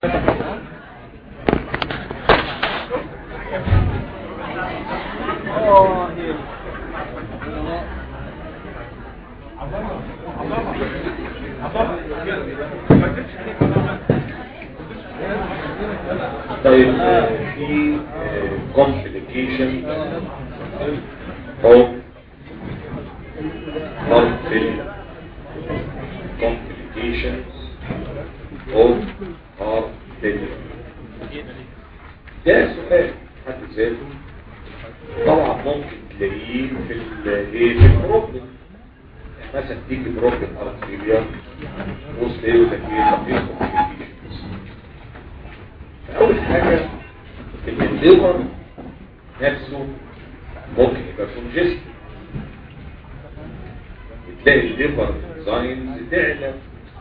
طيب في complication of heart failure complications of heart failure ده سؤال حد ذاته طبعا ممكن تلاقيه في الايه في البروبلم يعني مثلا تيجي بروبلم هارت فيلير بص ايه يقول لك ايه طب ايه complications اول حاجه ان الليفر نفسه ممكن يبقى كونجست تلاقي الليفر انزيمز تعلى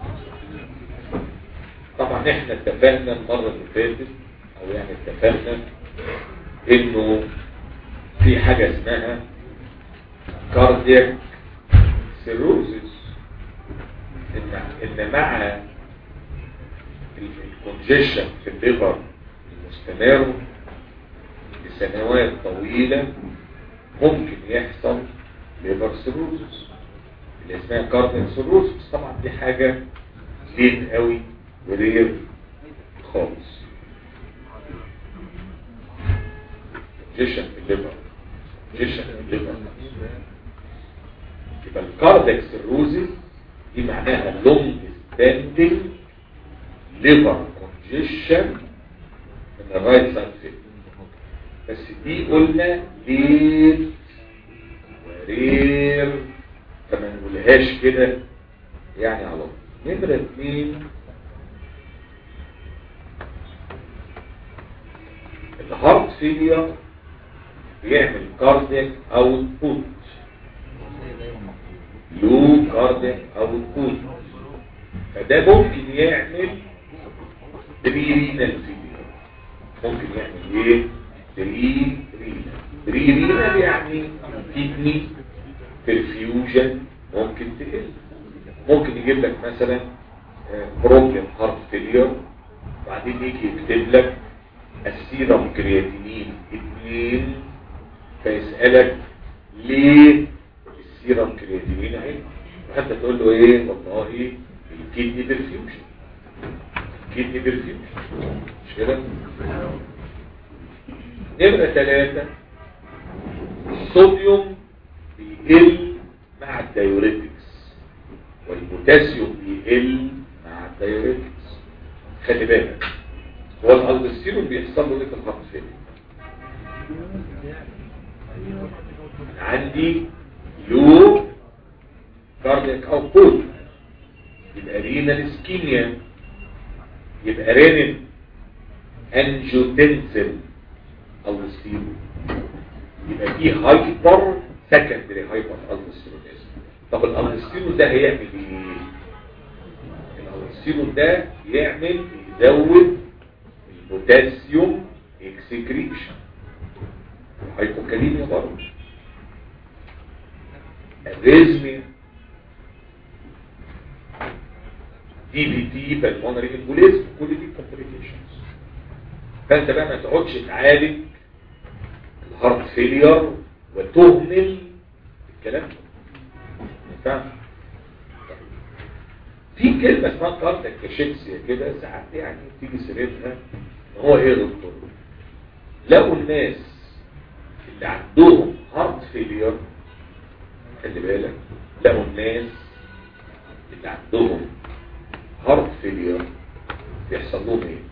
طبعا احنا اتفقنا المره اللي فاتت او يعني اتفقنا انه في حاجه اسمها كاردياك سيروزس ان ان مع الكونجيشن في الليفر المستمر لسنوات طويلة ممكن يحصل ليفر سيروزس اللي اسمها كاردياك سيروزس طبعا دي حاجة لين قوي ورير خالص كونجيشن في الليفر كونجيشن في الليفر يبقى الكاردياك سيروزس دي معناها لونج ستاندنج ليفر كونجيشن من الرايت سايد فيل بس دي قلنا ليه ورير فما نقولهاش كده يعني على طول نمرة اتنين الهارت فيلير بيعمل كاردياك اوتبوت لو كاردياك اوتبوت فده ممكن يعمل بريرينال فيلير ممكن يعمل ايه بريرينال بريرينال يعني كدني برفيوجن ممكن تقل ممكن يجيب لك مثلا بروبلم هارت فيلير بعدين يجي يكتب لك السيرم كرياتينين اتنين فيسألك ليه السيرم كرياتينين اهي فانت تقول له ايه والله الكدني برفيوجن كدني برفيوجن مش كده نمرة ثلاثة الصوديوم بيقل مع الدايوريتكس والبوتاسيوم بيقل مع الدايوريتكس خلي بالك هو الالبستيرون بيحصل له ايه في الخط فين عندي لو كاردياك اوتبوت يبقى رينال اسكيميا يبقى رينين انجيوتنسل الستيرون يبقى دي هايبر سكندري هايبر الستيرونيزم طب الالستيرون ده هيعمل ايه الالستيرون ده يعمل يزود البوتاسيوم اكسكريشن هايبوكاليميا برضه الريزميا دي بي تي بالمونري امبوليزم كل دي كومبليكيشنز فانت بقى ما تقعدش تعالج الهارت فيلير وتهمل الكلام ده في كلمة اسمها كارتك كشيكسيا كده ساعات يعني تيجي سيرتها هو ايه دكتور لقوا الناس اللي عندهم هارت فيلير خلي بالك لقوا الناس اللي عندهم هارت فيلير بيحصل لهم ايه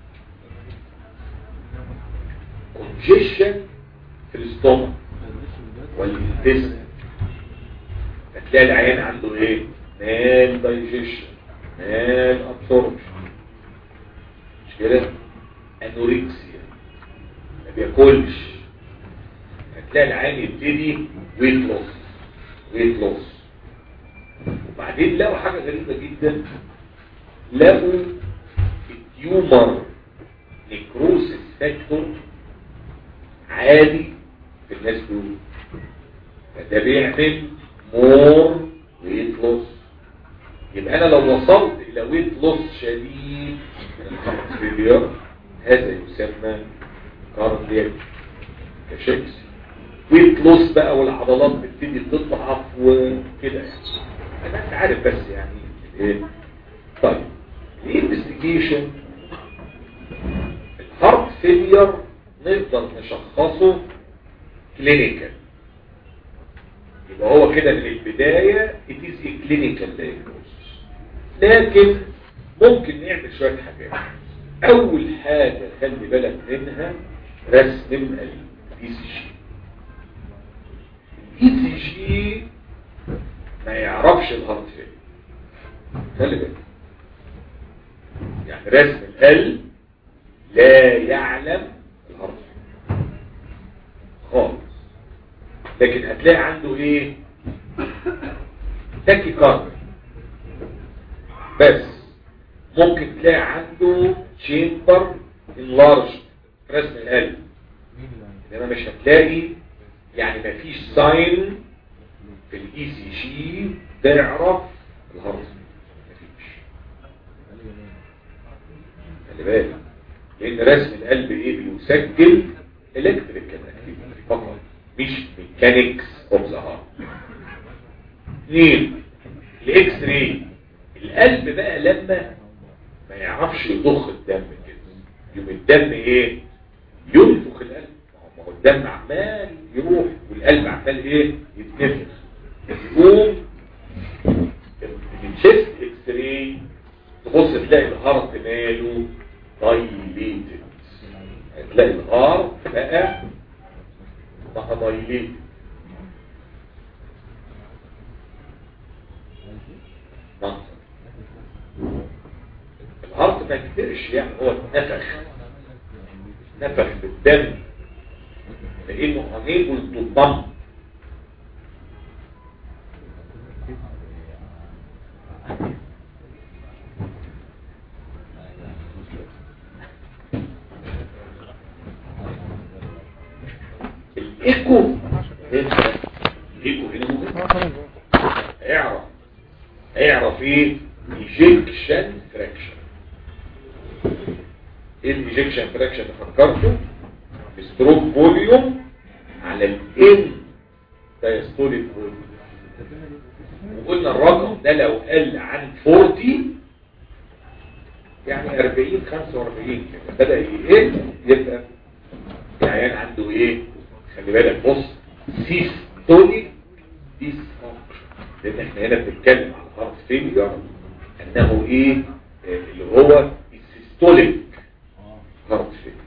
كونجيشن في الاستومك والانتستين هتلاقي العيان عنده ايه مال دايجيشن مال ابسوربشن مش كده انوركسيا ما بياكلش هتلاقي العيان يبتدي ويت لوس ويت لوس وبعدين لقوا حاجه غريبه جدا لقوا التيومر نيكروسيس فاكتور عالي في الناس دول فده بيعمل مور ويت لوس يبقى انا لو وصلت الى ويت لوس شديد من الخمس فيلير هذا يسمى كاردياك كشكس ويت لوس بقى والعضلات بتبتدي تضعف وكده يعني انا انت عارف بس يعني ايه طيب الانفستيجيشن الهارت فيلير نقدر نشخصه كلينيكال يبقى هو كده من البداية it is a clinical diagnosis لكن ممكن نعمل شوية حاجات اول حاجة خلي بالك منها رسم الاي سي جي الاي سي جي ما يعرفش الهارت فين خلي بالك يعني رسم القلب لا يعلم الهارت فين خالص لكن هتلاقي عنده ايه تاكي كارد بس ممكن تلاقي عنده تشامبر انلارج رسم القلب انما مش هتلاقي يعني مفيش ساين في الاي سي جي تعرف الهارت مفيش خلي بالك لان رسم القلب ايه بيسجل الكتريكال اكتيفيتي فقط مش ميكانيكس اوف ذا هارت اثنين الاكس راي القلب بقى لما ما يعرفش يضخ الدم كده يوم الدم ايه ينفخ القلب ما هو الدم عمال يروح والقلب عمال ايه يتنفخ يقوم الشيست اكس راي تبص تلاقي الهارت ماله دايليتد هتلاقي الهارت بقى بقى دايليتد منظر الهارت ما يكترش يعني هو اتنفخ نفخ بالدم لانه unable to pump الايكو هنا الايكو هنا مهم اعرف اعرف ايه ايجيكشن فراكشن ايه الايجيكشن فراكشن فكرته ستروك فوليوم على الان دايستوليك فوليوم وقلنا الرقم ده لو قل عن 40 يعني 40 45 كده بدا يقل يبقى العيان عنده ايه خلي بالك بص سيستوليك ديسفانكشن لان احنا هنا بنتكلم على هارت فيلير انه ايه آه، اللي هو السيستوليك هارت فيلير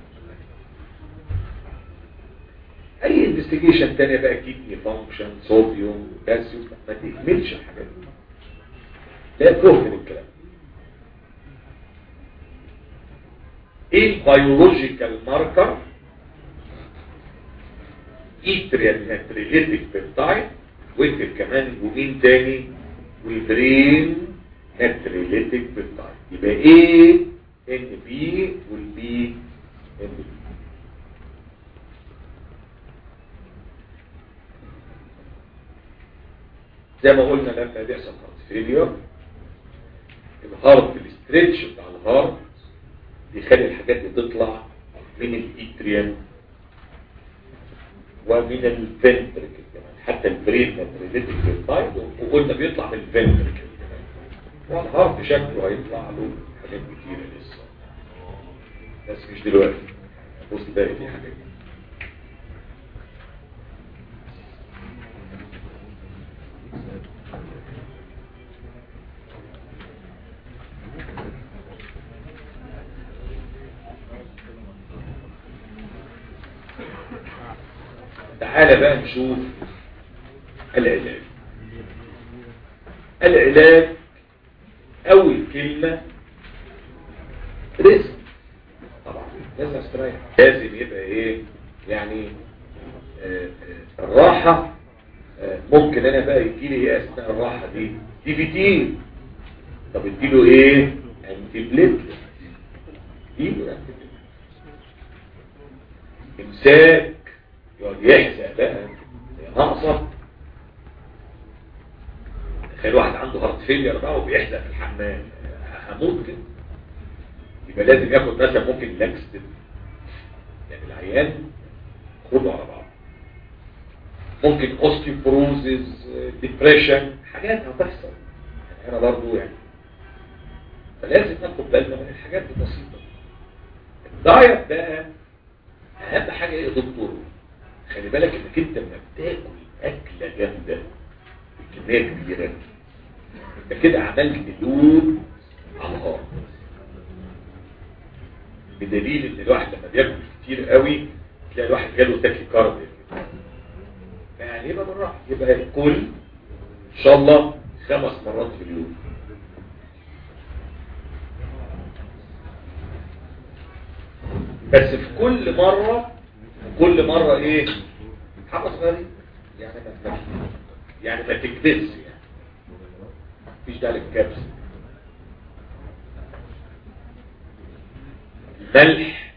اي انفستيجيشن تانية بقى كيدني فانكشن صوديوم بوتاسيوم ما تهملش الحاجات دي لا تهمل الكلام ايه البيولوجيكال ماركر ايتريال ناتريليتك بيبتايد واكتب كمان ومين تاني والبرين ناتريليتك بيبتايد يبقى ايه ان بي والبي ان بي زي ما قلنا لما بيحصل هارت فيلير الهارت الاستريتش بتاع الهارت بيخلي الحاجات دي تطلع من الايتريال ومن الفنتركل كمان حتى البرين ناتريليتك بيبتايد وقلنا بيطلع من الفنتركل كمان والهارت شكله هيطلع له حاجات كتيرة لسه بس مش دلوقتي بص باقي في حاجات تعالى بقى نشوف العلاج العلاج اول كلمة رزق طبعا لازم استريح لازم يبقى ايه يعني آه آه الراحة آه ممكن انا بقى يجيلي ايه اثناء الراحة دي دي فيتين طب اديله ايه انتي بليتلت اديله انتي بليتلت امساك يقعد يحزق بقى ناقصة تخيل واحد عنده هارت فيلير بقى وبيحزق في الحمام هموت كده يبقى لازم ياخد مثلا ممكن لاكستيف يعني العيان خده على بعض ممكن اوستيوبروزز ديبريشن حاجات هتحصل يعني انا برضو يعني فلازم ناخد بالنا من الحاجات البسيطه الدايت بقى اهم حاجه ايه يا دكتور خلي بالك انك انت لما بتاكل اكله جامده بكميه كبيره انت كده عملت لود على الارض بدليل ان الواحد لما بياكل كتير قوي تلاقي الواحد جاله تاكي كارد يعني يبقى بالراحه يبقى الكل ان شاء الله خمس مرات في اليوم بس في كل مرة كل مرة ايه حاجة صغيرة يعني ما يعني ما تكبس يعني مفيش داعي للكبس الملح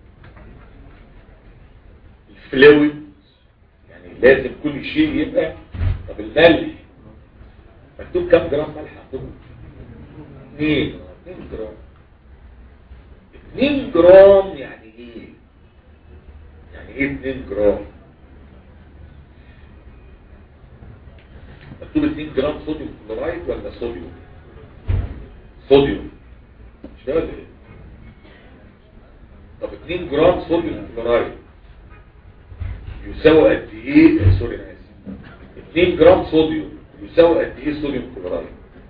الفلويد يعني لازم كل شيء يبقى طب الملح مكتوب كام جرام ملح عندكم 2 2 جرام 2 جرام يعني ايه يعني ايه 2 جرام مكتوب 2 جرام صوديوم كلورايد ولا صوديوم صوديوم مش ده ولا ايه طب 2 جرام صوديوم كلورايد يساوي قد ايه سوري انا اسف 2 جرام صوديوم يساوي قد ايه صوديوم كلورايد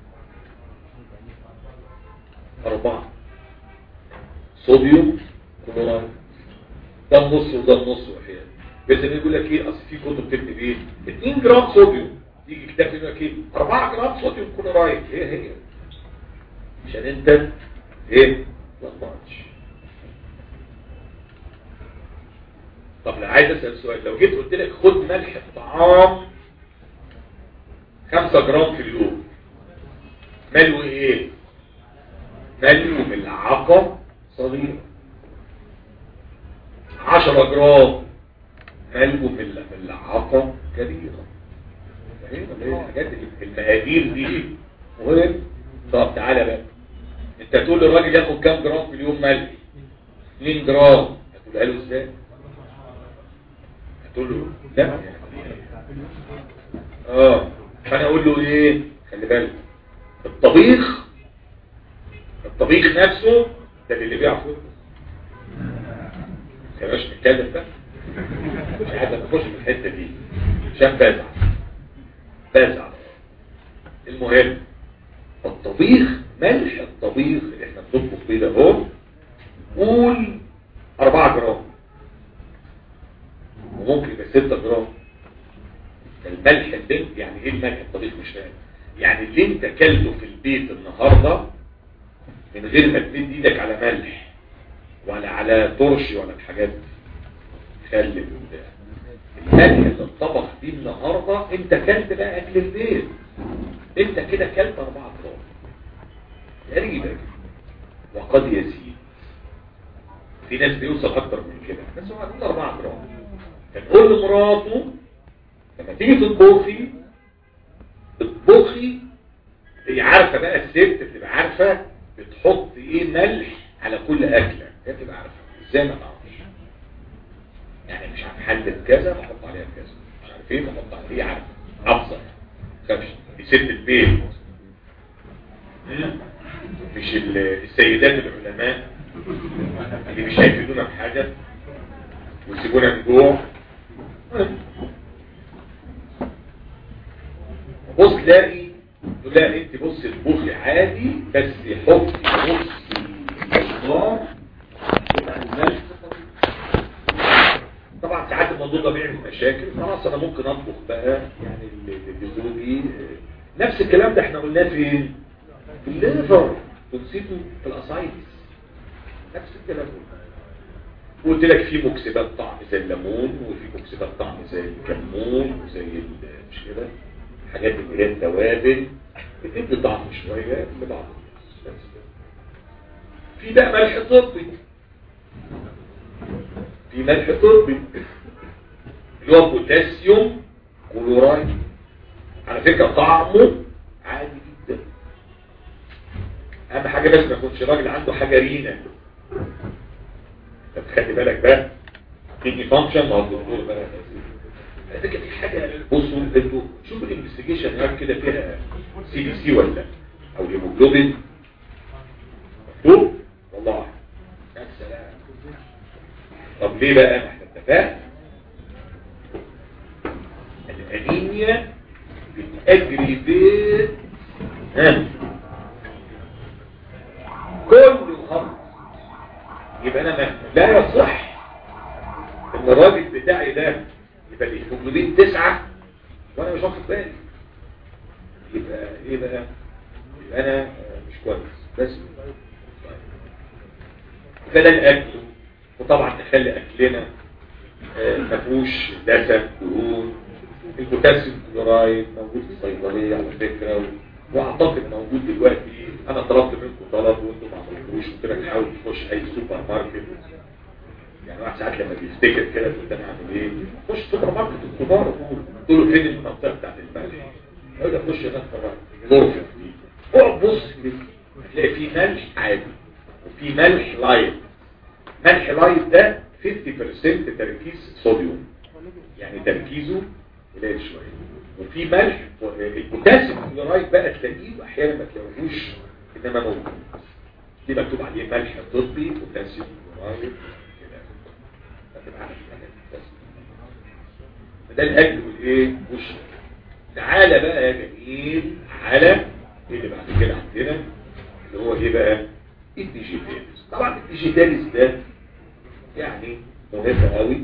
أربعة صوديوم كلورايد ده النص وده النص وحيان بس يقول لك ايه اصل في كتب تكتب ايه 2 جرام صوديوم يجي كتاب يقول لك ايه 4 جرام صوديوم كلورايد ايه هي عشان انت ايه ما تطلعش طب لو عايز اسال سؤال لو جيت قلت لك خد ملح الطعام 5 جرام في اليوم ملو ايه ملو ملعقه صغيره 10 جرام ملو ملعقه كبيره فاهم الحاجات اللي المقادير دي مهم طب تعالى بقى انت تقول للراجل ياخد كام جرام في اليوم ملح 2 جرام هتقولها له ازاي هتقول له لا اه فانا اقول له ايه خلي بالك الطبيخ الطبيخ نفسه ده اللي بيعرف يا باش نتكلم بقى مش عايز اخش في الحته دي عشان بزعل بزعل المهم الطبيخ ملح الطبيخ اللي احنا بنطبخ بيه ده اهو قول 4 جرام وممكن يبقى 6 جرام الملح اللي يعني ايه الملح الطبيخ مش فاهم يعني اللي انت كلته في البيت النهارده من غير ما تمد ايدك على ملح ولا على ترش ولا الحاجات دي خلي الملح اللي اتطبخ بيه النهارده انت كلت بقى اكل البيت انت كده كلت 4 جرام تقريبا كده وقد يزيد في ناس بيوصل اكتر من كده بس هو هتقول 4 جرام فتقول لمراته لما تيجي تطبخي اطبخي هي عارفه بقى الست بتبقى عارفه بتحط ايه ملح على كل اكله هي بتبقى عارفه ازاي ما تعرفش يعني مش عارف حله كذا بحط عليها كذا مش عارف ايه بحط عليها عارفه ابصر خافش دي ست البيت مش السيدات العلماء اللي مش هيفيدونا بحاجه ويسيبونا من جوع بص تلاقي لا انت بص البخل عادي بس حطي نص الخضار طبعا ساعات الموضوع ده بيعمل مشاكل خلاص انا ممكن اطبخ بقى يعني لزوجي نفس الكلام ده احنا قلناه في في الليفر ونسيته في الاسايتس نفس الكلام ده قلت لك في مكسبات طعم زي الليمون وفي مكسبات طعم زي الكمون وزي مش كده الحاجات اللي هي التوابل بتدي طعم شويه لبعض الناس في بقى ملح طبي في ملح طبي اللي هو بوتاسيوم كلورايد على فكره طعمه عادي جدا اهم حاجه بس ما يكونش راجل عنده حاجه رينا طب خلي بالك بقى كيدني فانكشن ما هو الدكتور بقى على فكره في حاجه بصوا انتوا شوفوا الانفستيجيشن هناك كده فيها سي بي سي ولا او هيموجلوبين مكتوب والله يا سلام طب ليه بقى ما احنا اتفقنا الانيميا بتأجري بيت ها كل الخمر يبقى انا ما لا يصح ان الراجل بتاعي ده يبقى الهيموجلوبين تسعة وانا مش واخد بالي يبقى ايه بقى يبقى انا مش كويس بس فده الاكل وطبعا نخلي اكلنا ما فيهوش دسم دهون البوتاسيوم كلورايد موجود في الصيدليه على فكره و... واعتقد موجود دلوقتي انا طلبت منكم طلب وانتم ما عملتوش قلت لك حاول تخش اي سوبر ماركت يعني واحد ساعات لما بيفتكر كده تقول انا اعمل ايه خش سوبر ماركت الكبار قول قول له فين المنطقه بتاعت الملح يقول لك خش هناك في غرفه دي اقعد بص كده هتلاقي في ملح عادي وفي ملح لايت ملح لايت ده 50% تركيز صوديوم يعني تركيزه قليل شويه وفي ملح البوتاسيوم كلورايد بقى تلاقيه احيانا ما تلاقيهوش انما موجود دي مكتوب عليه ملح طبي بوتاسيوم كلورايد كده هتبقى عارف ده الاكل والايه والشرب تعالى بقى يا جميل على اللي بعد كده عندنا اللي هو ايه بقى الديجيتاليز طبعا الديجيتاليز ده يعني مهم قوي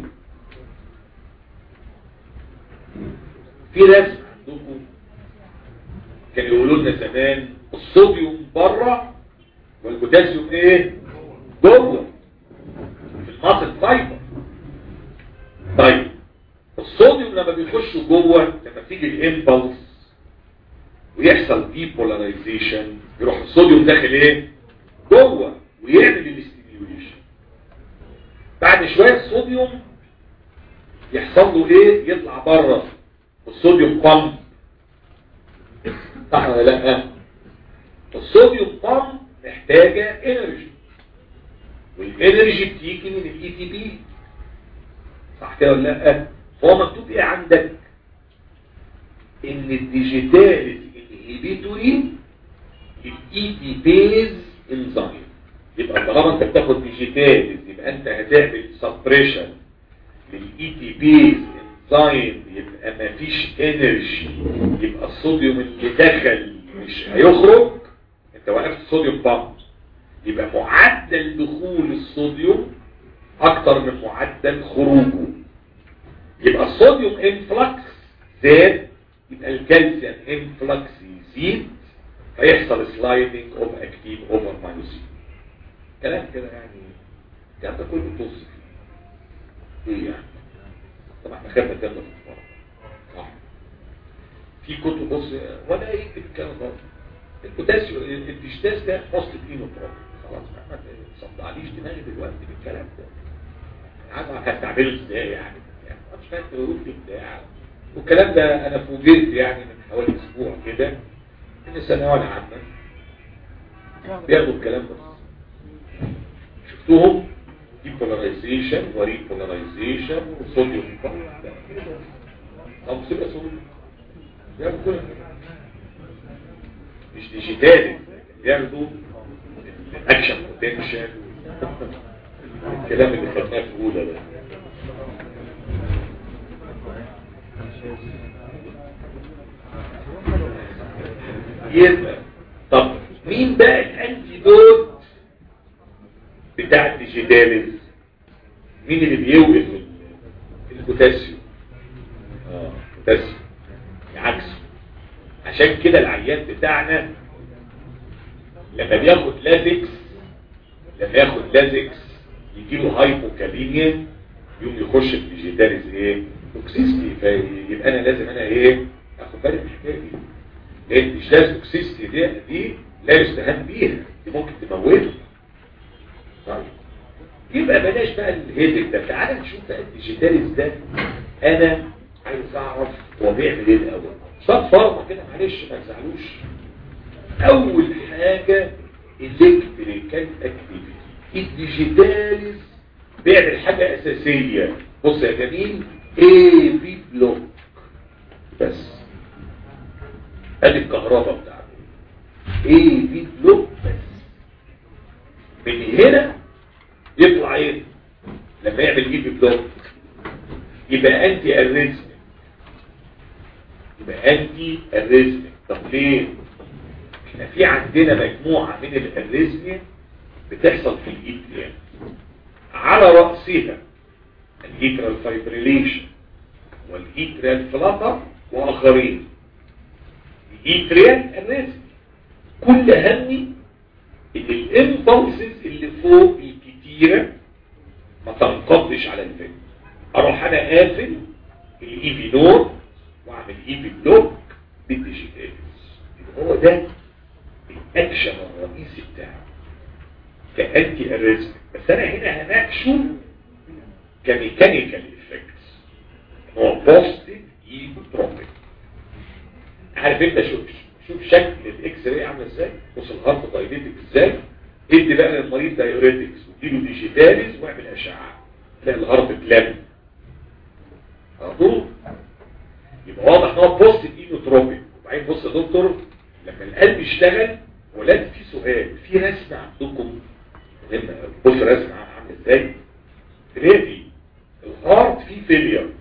في رسم عندكم كانوا يقولوا لنا زمان الصوديوم بره والبوتاسيوم ايه جوه في الماسل فايبر طيب الصوديوم لما بيخش جوه لما تيجي الامبلس ويحصل ديبولاريزيشن يروح الصوديوم داخل ايه جوه ويعمل الاستيميوليشن بعد شويه الصوديوم يحصل له ايه يطلع بره الصوديوم بامب صح ولا لا الصوديوم بامب محتاجه انرجي والانرجي بتيجي من الاي تي بي صح كده ولا لا هو مكتوب ايه عندك ان الديجيتال انهبيتوري الاي تي بيز انزيم يبقى طالما انت بتاخد ديجيتال يبقى انت هتعمل سبريشن للاي تي بيز انزيم يبقى ما فيش انرجي يبقى الصوديوم اللي دخل مش هيخرج انت وقفت الصوديوم بامب يبقى معدل دخول الصوديوم اكتر من معدل خروجه يبقى الصوديوم انفلكس زاد يبقى الكالسيوم انفلكس يزيد فيحصل سلايدنج اوف اكتيف اوفر مايوسين كلام كده يعني الكلام ده كله توصف ايه يعني طبعا احنا خدنا الكلام ده في الفرق صح في كتب بص ولا يكتب الكلام ده البوتاسيوم الديجيتاز ده وسط ايده خلاص ما تصدعليش دماغي دلوقتي بالكلام ده عارف هتعمله ازاي يعني مش فاهم تقول بتاع والكلام ده انا فوجئت يعني من حوالي اسبوع كده ان الثانويه العامه بياخدوا الكلام ده شفتوهم ديبولاريزيشن وريبولاريزيشن وصوديوم طب سيبها صوديوم بياخدوا كل مش ديجيتالي بياخدوا الاكشن بوتنشال الكلام اللي خدناه في اولى ده يبقى طب مين بقى الانتيدوت بتاع الديجيتاليز مين اللي بيوقف البوتاسيوم اه بوتاسيوم عكسه عشان كده العيان بتاعنا لما بياخد لازكس لما ياخد لازكس يجيله هايبوكاليميا يوم يخش في ديجيتاليز ايه توكسيستي فيبقى انا لازم انا ايه اخد بالي من الحكايه دي لان الديجيتاليز توكسيستي دي دي لا يستهان بيها دي ممكن تموته طيب يبقى بلاش بقى الهيدك ده تعالى نشوف بقى الديجيتاليز ده انا عايز اعرف هو بيعمل ايه الاول صاد فرمه كده معلش ما تزعلوش اول حاجه الكتريكال اكتيفيتي الديجيتاليز بيعمل حاجة اساسية بص يا جميل اي بي بلوك بس ادي الكهرباء بتاعته اي بي بلوك بس من هنا يطلع ايه لما يعمل اي بي بلوك يبقى انتي اريزمك يبقى انتي اريزمك طب ليه احنا في عندنا مجموعة من الاريزميا بتحصل في الايتريال على رأسها الايترال فايبريليشن والايترال فلاتر واخرين الايتريال اريزميا كل همي ان الامبulses اللي فوق الكتيرة ما تنقضش على الفيلم اروح انا قافل الاي في نور واعمل اي في بلوك بالديجيتالز هو ده الاكشن الرئيسي بتاعه كانتي اريزم بس انا هنا هناقشه كميكانيكال افكتس هو بوزيتيف ايبوتروبيك عارف انت شوف شوف شكل الاكس راي عامل ازاي بص الهارت دايليتك ازاي ادي بقى للمريض دايوريتكس واديله ديجيتاليز واعمل اشعه تلاقي الهارت اتلم على طول يبقى واضح ان هو بوزيتيف ايبوتروبيك وبعدين بص يا دكتور لما القلب يشتغل ولاد في سؤال في رسمه عندكم مهمه بص رسمه عامله ازاي تلاقي الهارت فيه فيلير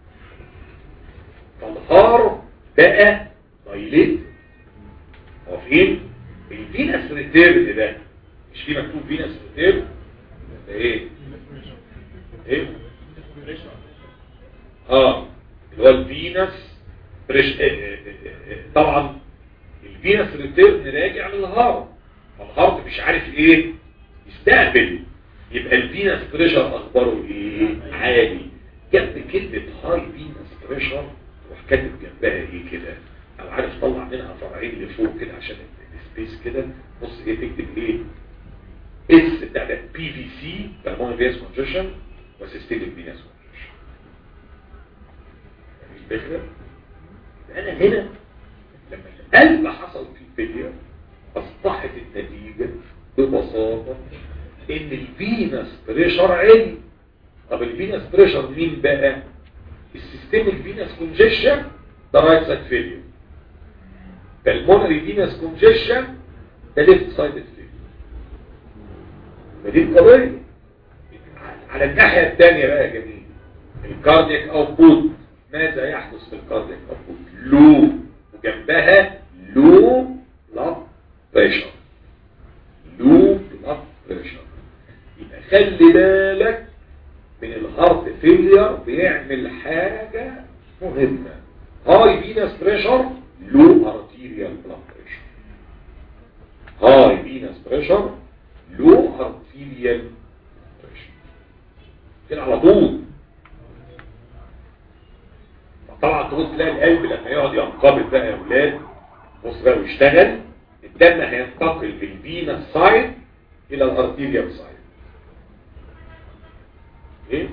فالهارت بقى دايليت هو فين الفينس ريتيرن ده مش في مكتوب فينس ريتيرن ده ايه ايه اه اللي هو الفينس بريش طبعا الفينس ريتيرن راجع للهارت فالهارت مش عارف ايه يستقبل يبقى الفينس بريشر اخباره ايه عالي جنب كلمه هاي فينس بريشر روح كاتب جنبها ايه كده او عارف طلع منها فرعين لفوق كده عشان السبيس كده بص ايه تكتب ايه اس بتاع ده بي في سي بالموني فينس كونجيشن وسيستيميك فينس كونجيشن الفكره انا هنا لما القلب حصل فيه فيلير اصبحت النتيجه ببساطه ان الفينس بريشر عالي طب الفينس بريشر مين بقى السيستميك فينس كونجيشن ده رايت سايد فيلير بالمونري فينس كونجيشن ده ليفت سايد فيلير فدي القضيه على الناحيه الثانيه بقى يا جميل الكاردياك اوتبوت ماذا يحدث في الكاردياك اوتبوت لو وجنبها لو بلاد بريشر لو بلاد بريشر يبقى خلي بالك من الهارت فيلير بيعمل حاجة مهمة هاي فينس بريشر لو ارتيريال بلاد بريشر هاي فينس بريشر لو ارتيريال بريشر كده على طول طبعا تبص تلاقي القلب لما يقعد ينقبض بقى يا اولاد بص بقى ويشتغل الدم هينتقل من الفينا سايد الى الارتيريال سايد ايه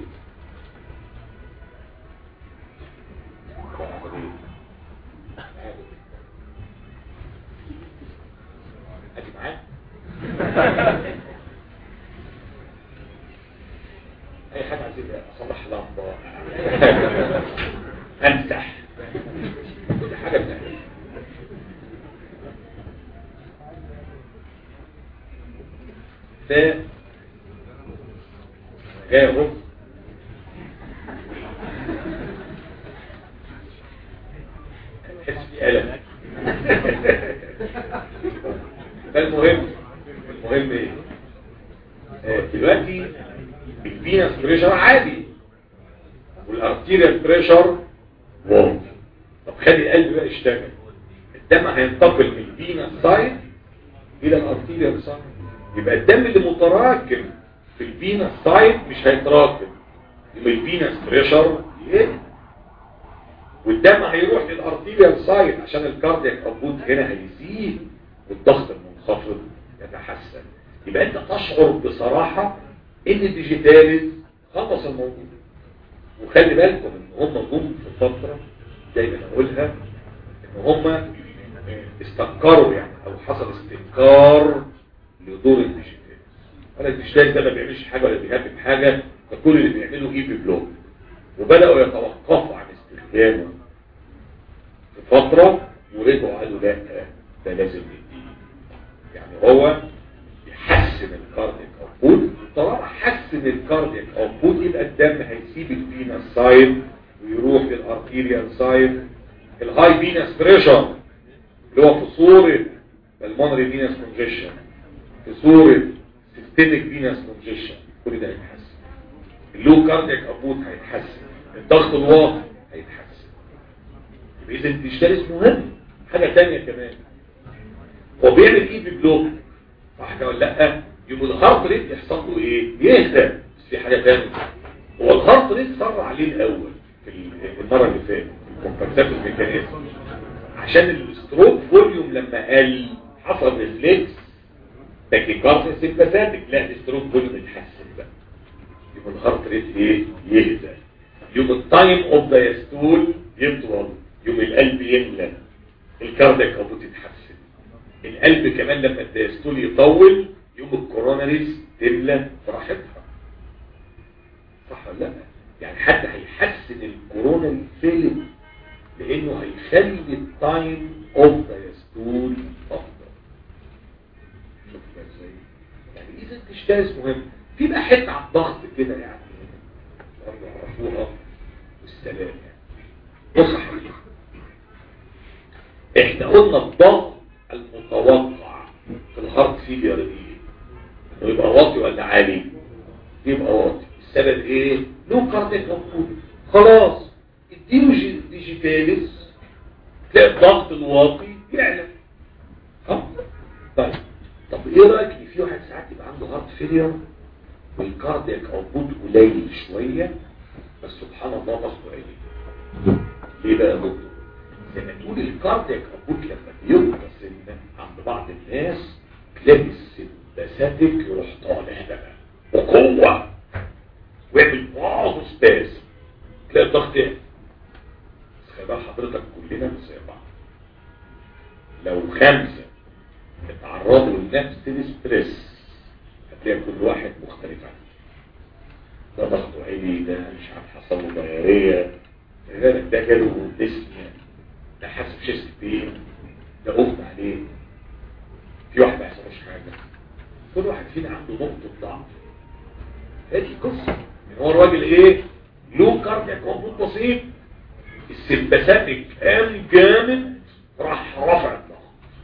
ادي معاه اي حاجه عايزين اصلح لمبه امسح كل حاجه بنعملها ف جاي الرز تحس بألم فالمهم المهم ايه آه، دلوقتي الفينس بريشر عادي والارتيريال بريشر واطي طب خلي القلب بقى يشتغل الدم هينتقل من الفينس سايد الى الارتيريال سايد يبقى الدم اللي متراكم في الفينس سايد مش هيتراكم يبقى الفينس بريشر يقل والدم هيروح للارتيريال سايد عشان الكاردياك اوتبوت هنا هيزيد والضغط المنخفض يتحسن يبقى انت تشعر بصراحة ان الديجيتاليز خلص الموضوع وخلي بالكم ان هم جم في فترة دايما اقولها ان هم استنكروا يعني او حصل استنكار لدور الديجيتال ولا الديجيتال ده ما بيعملش حاجه ولا بيهبب حاجه فكل اللي بيعمله اي بي بلوك وبداوا يتوقفوا عن استخدامه في فتره ورجعوا قالوا لا ده لازم نديه يعني هو يحسن الكارديك اوتبوت طالما حسن الكارديك اوتبوت يبقى الدم هيسيب الفينس سايد ويروح للارتيريال سايد الهاي فينس بريشر اللي هو في صوره المونري فينس كونجيشن في صوره سيستميك فينس كونجيشن كل ده هيتحسن اللو كارديك اوتبوت هيتحسن الضغط الواطي هيتحسن يبقى اذا الديجيتاليس مهم حاجه ثانيه كمان هو بيعمل ايه ببلوك صح كده ولا لا يبقى الهارت ريت يحصل له ايه يهدى بس في حاجه ثانيه هو الهارت ريت صار عليه الاول في المره اللي فاتت الكومبنساتور ميكانيزم عشان الستروك فوليوم لما قل حصل ريفلكس تاكيكارديا سيمباثيك لا الستروك فوليوم اتحسن بقى يبقى الهارت ريت ايه يهدى يوم التايم اوف دايستول يطول يوم القلب يملى الكاردياك اوتبوت يتحسن القلب كمان لما الدايستول يطول يوم الكوروناريز تملى براحتها صح ولا لا يعني حتى هيحسن الكوروناري فيلم لانه هيخلي التايم اوف دايستول افضل شوف ازاي يعني اذا التشتاس مهم في بقى حته على الضغط كده يعني يعرفوها والسلام يعني بص حبيبي احنا قلنا الضغط المتوقع في الهارت فيلير دي انه يبقى واطي ولا عالي يبقى واطي السبب ايه لو كارديك اوتبوت خلاص اديله ديجيتاليس تلاقي الضغط الواطي يعلى ها طيب طب ايه رايك ان في واحد ساعات يبقى عنده هارت فيلير والكاردياك اوتبوت قليل شويه بس سبحان الله ضغطه عالي ليه بقى يا دكتور زي ما تقول الكاردياك اوتبوت لما بينقص عند بعض الناس تلاقي السمباثيك يروح طالع بقى بقوه ويعمل بعض سباس تلاقي الضغط يعلى بس خلي بال حضرتك كلنا مش زي بعض لو خمسه اتعرضوا لنفس الستريس هتلاقي كل واحد مختلف عنه ده ضغطه عالي ده مش عارف حصل له ضياريه لذلك ده جاله ديسنيا ده حاسس بشيست بين ده اغمى عليه في واحد ما يحصلوش حاجه كل واحد فينا عنده نقطه ضعف هذه قصه يعني هو الراجل ايه له كاردياك مضبوط بسيط السمباثيك قام جامد راح رفع الضغط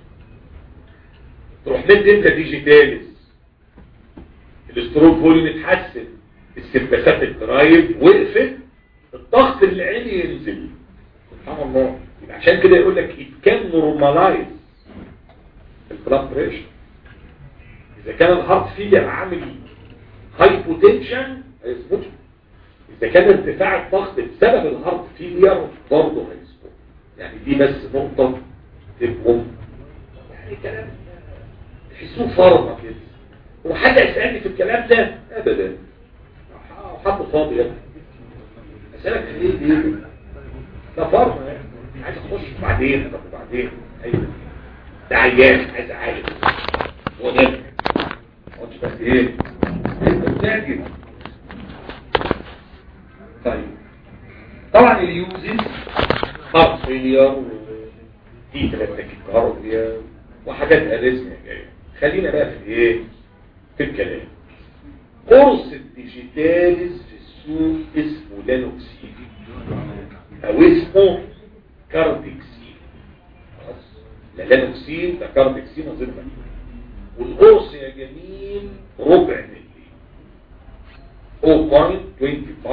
تروح مد انت ديجيتاليس الاستروك فوليوم اتحسن السمباثيك درايف وقفت الضغط اللي عيني ينزل سبحان الله يبقى عشان كده يقول لك it can normalize البلاد بريشر اذا كان الهارت فيلير عامل هايبوتنشن هيظبطه اذا كان ارتفاع الضغط بسبب الهارت فيلير برضه هيظبطه يعني دي بس نقطه تفهم يعني كلام تحسوه فرضه كده وحد يسالني في الكلام ده ابدا حد فاضي يا ابني اسالك في ايه دي ده فرض يعني عايز اخش بعدين طب وبعدين ايوه ده عيان عايز اعالج هو ده قلت بس ايه انت بتعجب طيب طبعا اليوزز هارت فيلير دي تاكيكارديا وحاجات اريزميا جايه خلينا بقى في ايه في الكلام قرص الديجيتاليز في السوق اسمه لانوكسين او اسمه كاردكسين خلاص لا لانوكسين ده كاردكسين اظن والقرص يا جميل ربع ملي 0.25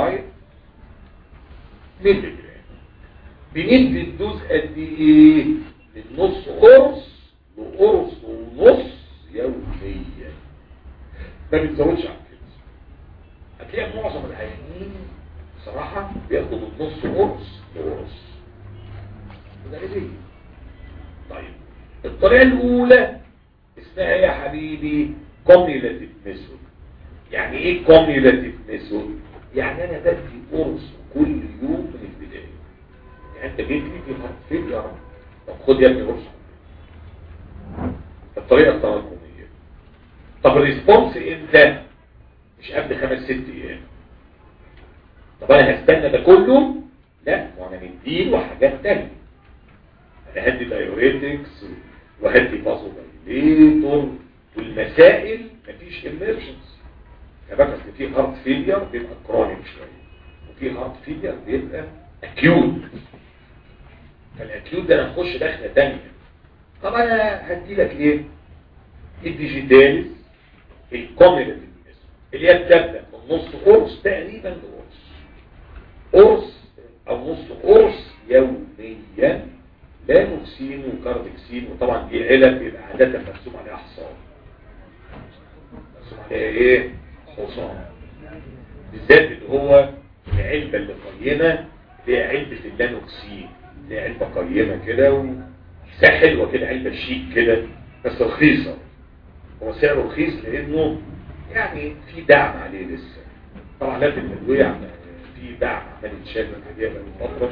ملي جرام بندي الدوز قد ايه من نص قرص لقرص ونص يوميا ما بيتزودش عن كده هتلاقي معظم العيانين صراحة بياخدوا من نص قرص لقرص ده ليه طيب الطريقة الأولى اسمها يا حبيبي كوميولاتيف ميثود يعني ايه كوميولاتيف ميثود يعني انا بدي قرص كل يوم من البداية يعني انت جيت لي في هارت فيلير طب خد يا ابني قرص الطريقة التراكمية طب الريسبونس امتى مش قبل خمس ست ايام طب انا هستنى ده كله لا وانا مديله حاجات تانية انا هدي دايوريتكس وهدي بازو دايليتور والمسائل مفيش اميرجنس كمان اصل في هارت فيلير بيبقى كرونيك شويه وفي هارت فيلير بيبقى اكيوت فالاكيوت ده انا هخش داخله تانية طب انا هدي لك ايه الديجيتالز الكوميدي اللي هي بتبدا من نص قرص تقريبا لقرص قرص او نص قرص يوميا لا نوكسين وكاردكسين وطبعا دي علب بيبقى عادة مرسوم عليها حصان مرسوم عليها ايه حصان بالذات اللي هو العلبة اللي قيمة اللي هي علبة اللانوكسين اللي هي علبة قيمة كده وحسها حلوة كده علبة شيك كده بس رخيصة هو سعره رخيص لانه يعني في دعم عليه لسه طبعا لازم الادويه في دعم عمال يتشال من الادويه بقى فتره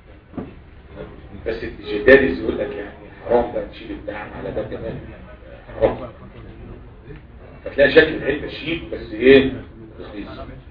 بس الديجيتاليز يقول لك يعني حرام بقى تشيل الدعم على ده كمان حرام فتلاقي شكل العلبه شيك بس ايه رخيص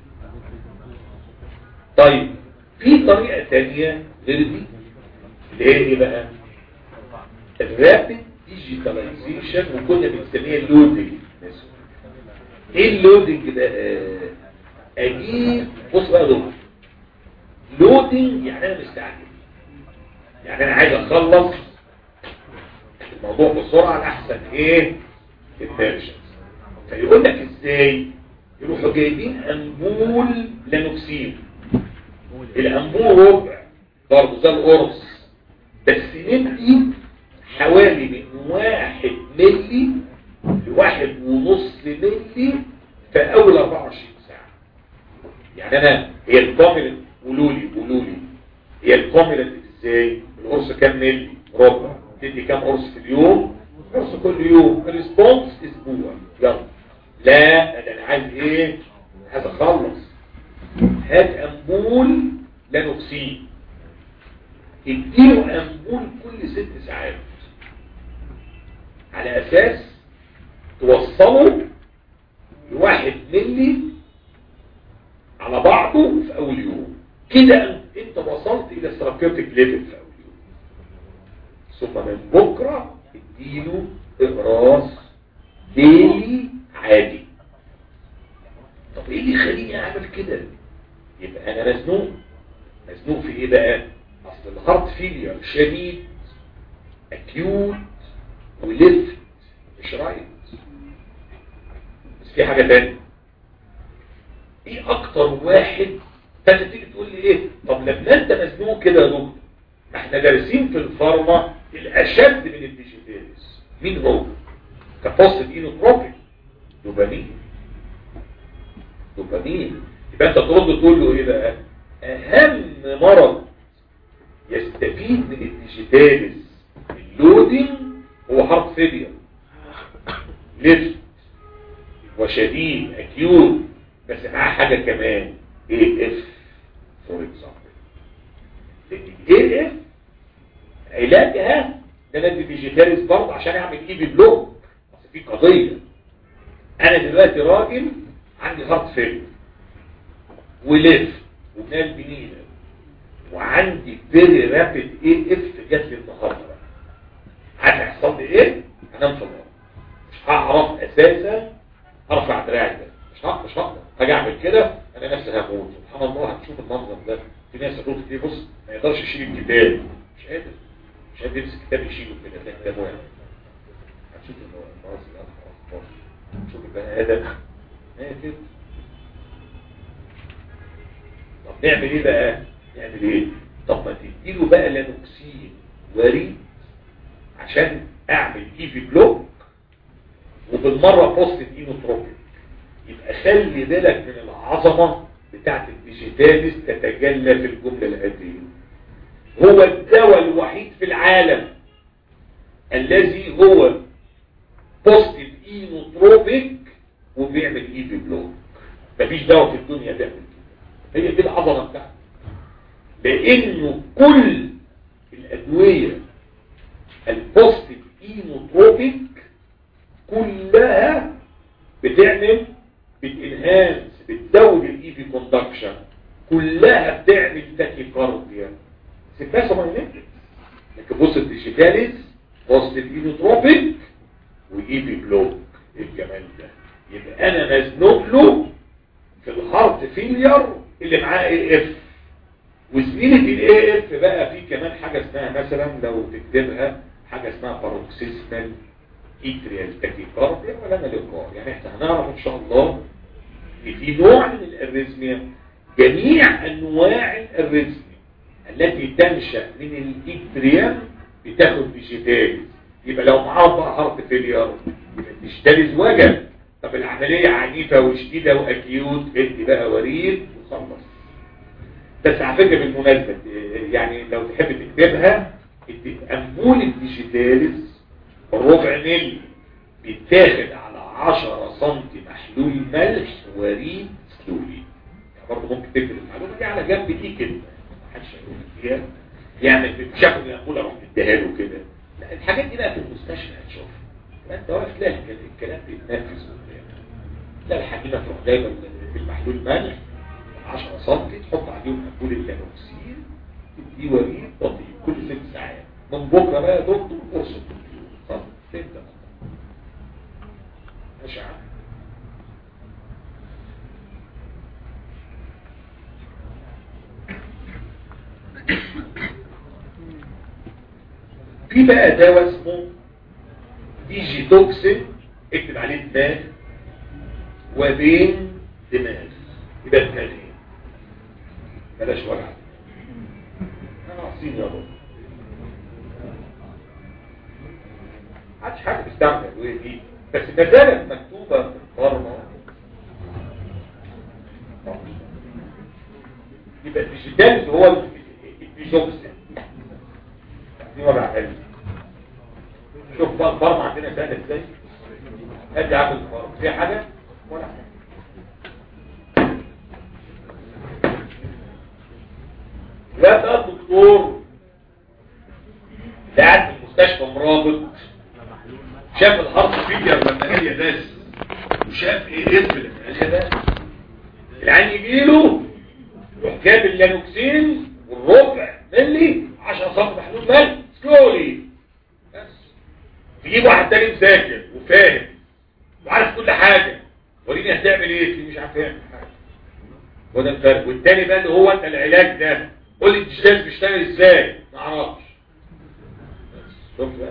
طيب في طريقه ثانيه غير دي اللي هي ايه بقى الرابid ديجيتاليزيشن وكنا بنسميها اللودنج ايه اللودنج ده اجيب بص بقى دول لودنج يعني انا مستعجل يعني انا عايز اخلص الموضوع بسرعه احسن ايه الفيرجنز فيقول لك ازاي يروحوا جايبين انبول لانوكسين الانبول ربع برضه زي القرص بس ندي حوالي من واحد ملي لواحد ونص ملي في اول 24 ساعة يعني انا هي الكوميلنت قولوا لي قولوا لي هي الكوميلنت ازاي القرص كام ملي ربع تدي كام قرص في اليوم قرص كل يوم الريسبونس اسبوع يلا لا ده انا عايز ايه عايز اخلص هات انبول لانوكسين اديله انبول كل ست ساعات على اساس توصله لواحد ملي على بعضه في اول يوم كده انت وصلت الى ثيرابيوتيك ليفل في اول يوم ثم من بكره اديله اقراص ديلي عادي طب ايه اللي يخليني اعمل كده يبقى انا مزنوق مزنوق في ايه بقى اصل الهارت فيلير شديد اكيوت ولفت مش رايت بس في حاجة تانية ايه اكتر واحد فانت تيجي تقول لي ايه طب لما انت مزنوق كده يا دكتور احنا دارسين في الفارما الاشد من الديجيتاليز مين هو كفاصل اينوتروبيك دوبامين دوبامين يبقى انت ترد تقول له ايه بقى اهم مرض يستفيد من الديجيتاليز اللودنج هو هارت فيلير ليفت وشديد اكيوت بس معاه حاجة كمان اي اف فور اكزامبل لان الاي اف علاجها ده انا ديجيتاليز برضه عشان اعمل ايفي بلوك بس في قضية انا دلوقتي راجل عندي هارت فيلير وليفت وبنال بنينة وعندي فيري رابيد اي اف جات لي النهارده عارف هيحصل لي ايه هنام في الارض مش هعرف اساسا ارفع دراعي ده مش هقدر مش هقدر هاجي اعمل كده انا نفسي هموت سبحان الله هتشوف المنظر ده في ناس هتقول لي بص ما يقدرش يشيل الكتاب مش قادر مش قادر يمسك كتاب يشيله كده تلاقي كتاب واقع هتشوف المنظر ده هتشوف البني ادم ايه كده طب نعمل ايه بقى نعمل ايه طب ما تديله بقى لانوكسين وريد عشان اعمل ايفي بلوك وبالمرة بوست اينوتروبيك يبقى خلي بالك من العظمة بتاعت الديجيتاليس تتجلى في الجملة الآتية هو الدواء الوحيد في العالم الذي هو بوست اينوتروبيك وبيعمل ايفي بلوك مفيش دواء في الدنيا بيعمل كده هي دي العظمة بتاعته لانه كل الادوية البوستيف اينوتروبيك كلها بتعمل بتنهانس بتزود الاي في كوندكشن كلها بتعمل تاكيكارديا سيباسا ماينيتك لكن بص الديجيتاليز بوزيتيف اينوتروبيك واي في بلوك إيه الجمال ده يبقى انا مزنوق له في الهارت فيلير اللي معاه اي اف وزميلة الاي اف بقى في كمان حاجة اسمها مثلا لو تكتبها حاجة اسمها باروكسيسمال ايتريال تاكيكارديا ولا لقاء يعني احنا هنعرف ان شاء الله ان في نوع من الاريزميا جميع انواع الاريزميا التي تنشأ من الايتريال بتاخد ديجيتاليز يبقى لو معاه بقى هارت فيلير يبقى الديجيتاليز وجب طب العملية عنيفة وشديدة واكيوت ادي بقى وريد وخلص بس على فكرة بالمناسبة يعني لو تحب تكتبها أنبول الديجيتاليز ربع ملي بيتاخد على 10 سم محلول ملح وريد سلولي يعني برضه ممكن تكتب المعلومة دي على جنب دي كده محدش هيقول فيها يعني شافوا الأنبولة راح تديها له كده لا الحاجات دي بقى في المستشفى هتشوفها انت واقف تلاقي الكلام بيتنفذ قدامك لا الحكيمة تروح جايبه في المحلول ملح 10 سم تحط عليهم أنبول اللانوكسين تدي وريد بطيء كل ست ساعات من بكرة بقى يا دكتور قرص الدكتور طب فين ده ماشي عم في بقى دواء اسمه ديجي توكسين اكتب عليه دماغ وبين دماغ يبقى دماغين بلاش وجع انا عصير يا رب محدش حاجه بيستعمل الادويه دي بس ما زالت مكتوبه في الفارما يبقى الديجيتال هو الديجوكسين دي وجع قلب شوف بقى الفارما عندنا سهله ازاي ادي عامل الفارما في حاجه ولا حاجه لا ده الدكتور قاعد في المستشفى مرابط شاف الهارت فيجر لما هي بس وشاف ايه اسم لما هي بس العين يجيله يروح جاب اللانوكسين والربع ملي 10 سم محلول مال سلولي بس تجيب واحد تاني مذاكر وفاهم وعارف كل حاجه وريني هتعمل ايه في مش عارف يعمل حاجه هو ده الفرق والتاني بقى اللي هو انت العلاج ده قول لي الديجيتال بيشتغل ازاي ما اعرفش شفت بقى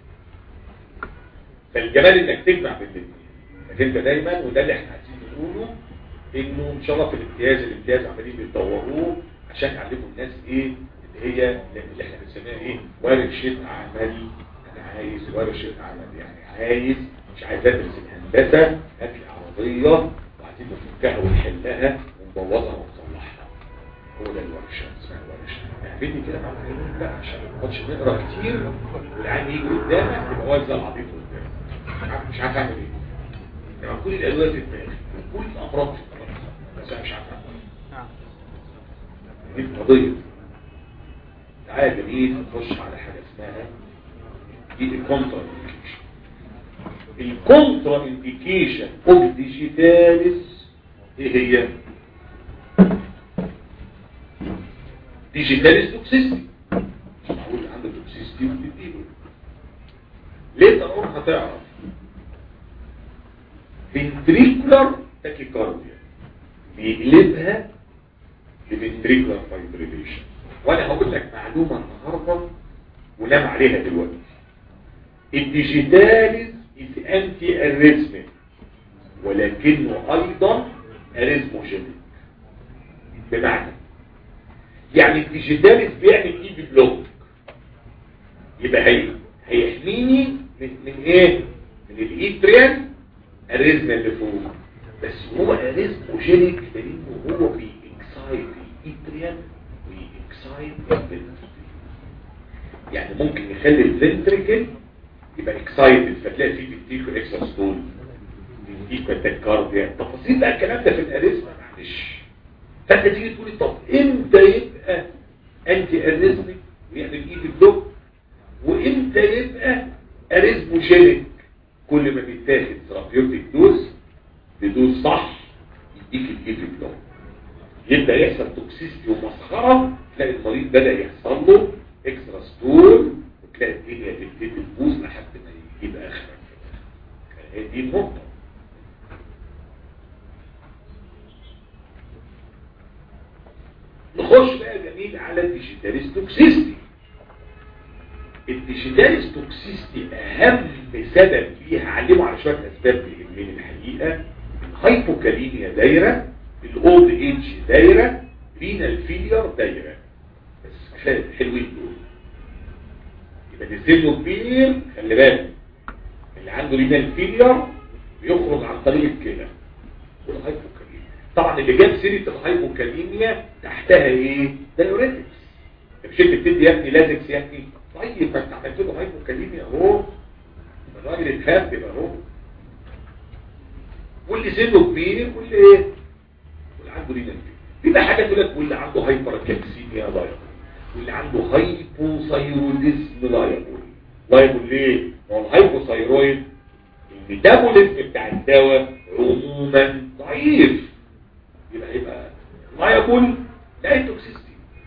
فالجمال انك تجمع بين الاثنين انك انت دايما وده اللي احنا عايزين نقوله انه ان شاء الله في الامتياز الامتياز عمالين بيطوروه عشان يعلموا الناس ايه اللي هي اللي احنا بنسميها ايه ورشه عملي انا عايز ورشه عمل يعني عايز مش عايز ادرس الهندسه هات لي عربيه وعايزين نفكها ونحلها ونبوظها ونصلحها هو ده الورشه اسمها الورشه اعملي كده مع العيال لا عشان ما نقعدش نقرا كتير والعيال يجي قدامك يبقى واقف زي العبيط قدامك مش عارف مش عارف اعمل ايه يعني كل الادويه في دماغي وكل الامراض في دماغي بس انا مش عارف اعمل ايه دي القضيه تعالى جميل نخش على حاجه اسمها دي الكونترا انديكيشن الكونترا انديكيشن اوف ديجيتاليس ايه هي ديجيتاليس توكسيستي مش معقول عنده توكسيستي وتديله ليه تقول هتعرف ventricular tachycardia بيقلبها لventricular fibrillation وانا هقول لك معلومة النهاردة ونام عليها دلوقتي الديجيتاليز is anti arrhythmic ولكنه ايضا اريزموجينيك بمعنى يعني الديجيتاليز بيعمل ايد بلوك يبقى هي هيحميني من, من ايه من الايتريان اريزما اللي فوق بس هو اريزموجينيك لانه هو بيكسايد الايتريان ويكسايد الفنتريكل يعني ممكن يخلي الفنتريكل يبقى اكسايدد فتلاقي فيه بيديكو اكسترا ستول بيديكو التكارديا تفاصيل بقى الكلام ده في الاريزما معلش فانت تيجي تقولي طب امتى يبقى انتي اريزميك ويعمل ايد بلوك وامتى يبقى اريزموجينيك كل ما بيتاخد ثيرابيوتيك دوز يبدا يحصل توكسيستي ومسخره تلاقي المريض بدا يحصل له اكسترا ستول وتلاقي الدنيا تبتدي تبوظ لحد ما يجيب اخرك هي دي النقطه نخش بقى جميل على الديجيتاليز توكسيستي الديجيتاليز توكسيستي اهم سبب فيها علموا على شويه اسباب بيهمني الحقيقه الهايبوكاليميا دايره الاولد ايدج دايره رينال فيلير دايره بس كفايه حلوين دول يبقى ده سنه كبير خلي بالك اللي عنده رينال فيلير بيخرج عن طريق الكلى والهايبوكاليميا طبعا اللي جاب سيره الهايبوكاليميا تحتها ايه دايوريتكس مش انت بتدي يا ابني لازكس يا ابني طيب ما انت عملت له هايبوكاليميا اهو الراجل اتهاب يبقى اهو واللي سنه كبير واللي ايه واللي عنده رينال فيلير في حاجه تقول لك واللي عنده هايبر كالسيميا لايبل واللي عنده هايبوثايروديزم لايبل لايبل ليه؟ ما هو الهايبوثايرويد الميتابوليزم بتاع الدواء عموما ضعيف يبقى يبقى لايبل لا توكسيستي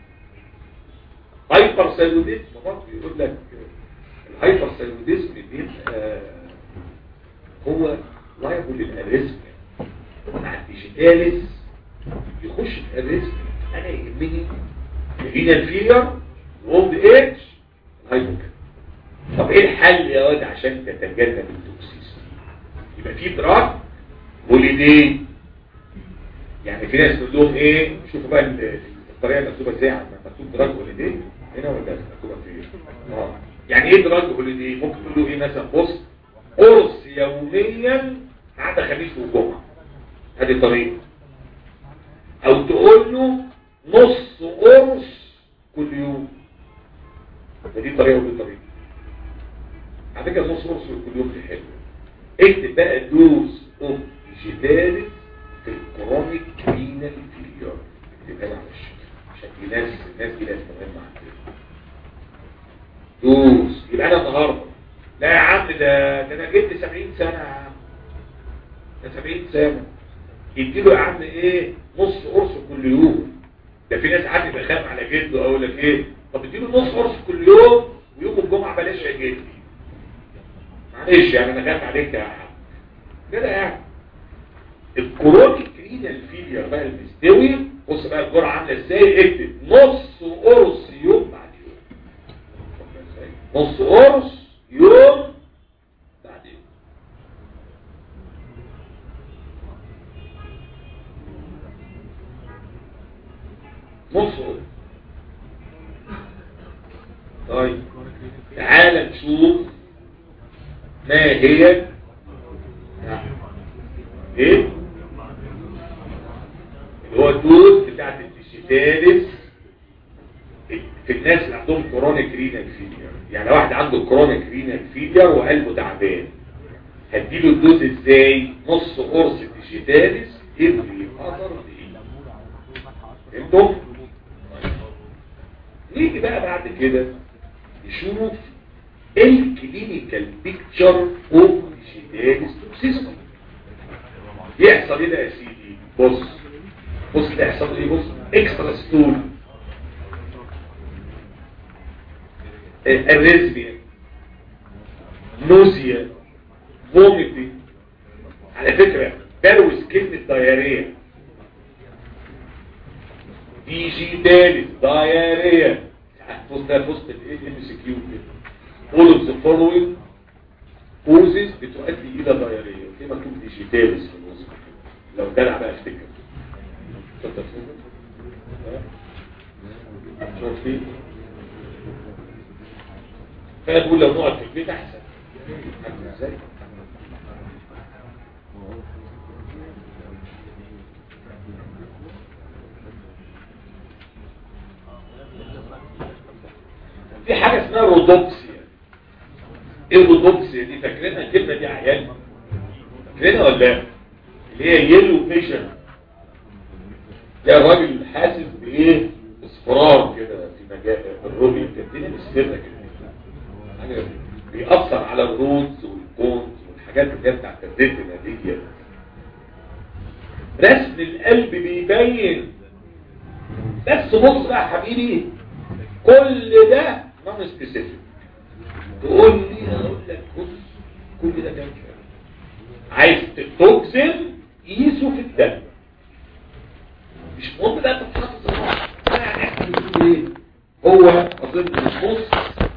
هايبر سيلوديزم برضه يقول لك الهايبر سيلوديزم بيبقى هو لايبل للاريزم مع الديجيتاليز يخش في الريسك انا يهمني الرينال فيلر وولد ايدج هايبوكا طب ايه الحل يا واد عشان تتجنب التوكسيس يبقى في دراج هوليدي يعني في ناس تقول لهم ايه شوفوا بقى الطريقه المكتوبه ازاي مكتوب دراج هوليدي هنا ولا مكتوبه فين اه يعني ايه دراج هوليدي ممكن تقول له ايه مثلا بص قرص يوميا عدا خميس وجمعه هذه طريقه او تقول له نص قرص كل يوم دي طريقه ودي طريقه على فكره نص قرص كل يوم دي حلوه اكتب بقى دوز اوف جدال في الكرونيك رينال فيلير اكتبها لي على الشكل عشان دي ناس الناس دي ناس مهمه عندنا دوز يبقى انا النهارده لا يا عم ده ده انا جبت 70 سنه يا عم ده 70 سنه يديله يا عم ايه نص قرص كل يوم ده في ناس عادي بخاف على جده اقول لك ايه طب اديله نص قرص كل يوم ويوم الجمعه بلاش يا جدي معلش يعني انا خايف عليك يا عم كده يعني الكرونيك رينال فيلير بقى المستوي بص بقى الجرعه عامله ازاي اكتب نص قرص يوم بعد يوم نص قرص يوم بعد يوم نص قرص طيب تعال نشوف ما هي ايه اللي هو الدوز بتاعت الديجيتاليس في الناس اللي عندهم كرونيك رينال فيلير يعني واحد عنده كرونيك رينال فيلير وقلبه تعبان هديله الدوز ازاي نص قرص ديجيتاليس افري اذر فهمتم نيجي بقى بعد كده نشوف الكلينيكال بيكتشر اوف ديجيتاليس توكسيستي يحصل ايه ده يا سيدي بص بص اللي يحصل ايه بص اكسترا ستول الريزبيا نوزيا فوميتي على فكرة بروز كلمة دايرية دي جي دالس دايرية بص ده بص الايه ام سي كيو كده all of the following causes بتؤدي الى دايرية في مكتوب ديجيتاليس في الوصف لو دلع بقى افتكر اتفضل شوف فيه فانا بقول لو نقعد في البيت احسن ازاي في حاجة اسمها رودوكسيا ايه الرودوكسيا دي فاكرينها الكلمة دي عيال فاكرينها ولا لا اللي هي يلو فيشن ده الراجل حاسس بايه اصفرار كده في مجال الرؤية الدنيا مش كده كده حاجة بيأثر على الرودز والكونز والحاجات اللي هي بتاعت الريتنا دي رسم القلب بيبين بس بص بقى يا حبيبي كل ده نون سبيسيفيك تقول لي اقول لك بص كل ده كام عايز توكسين قيسه في الدم مش مهم بقى تتحفظ يعني احنا بنقول ايه هو اظن نص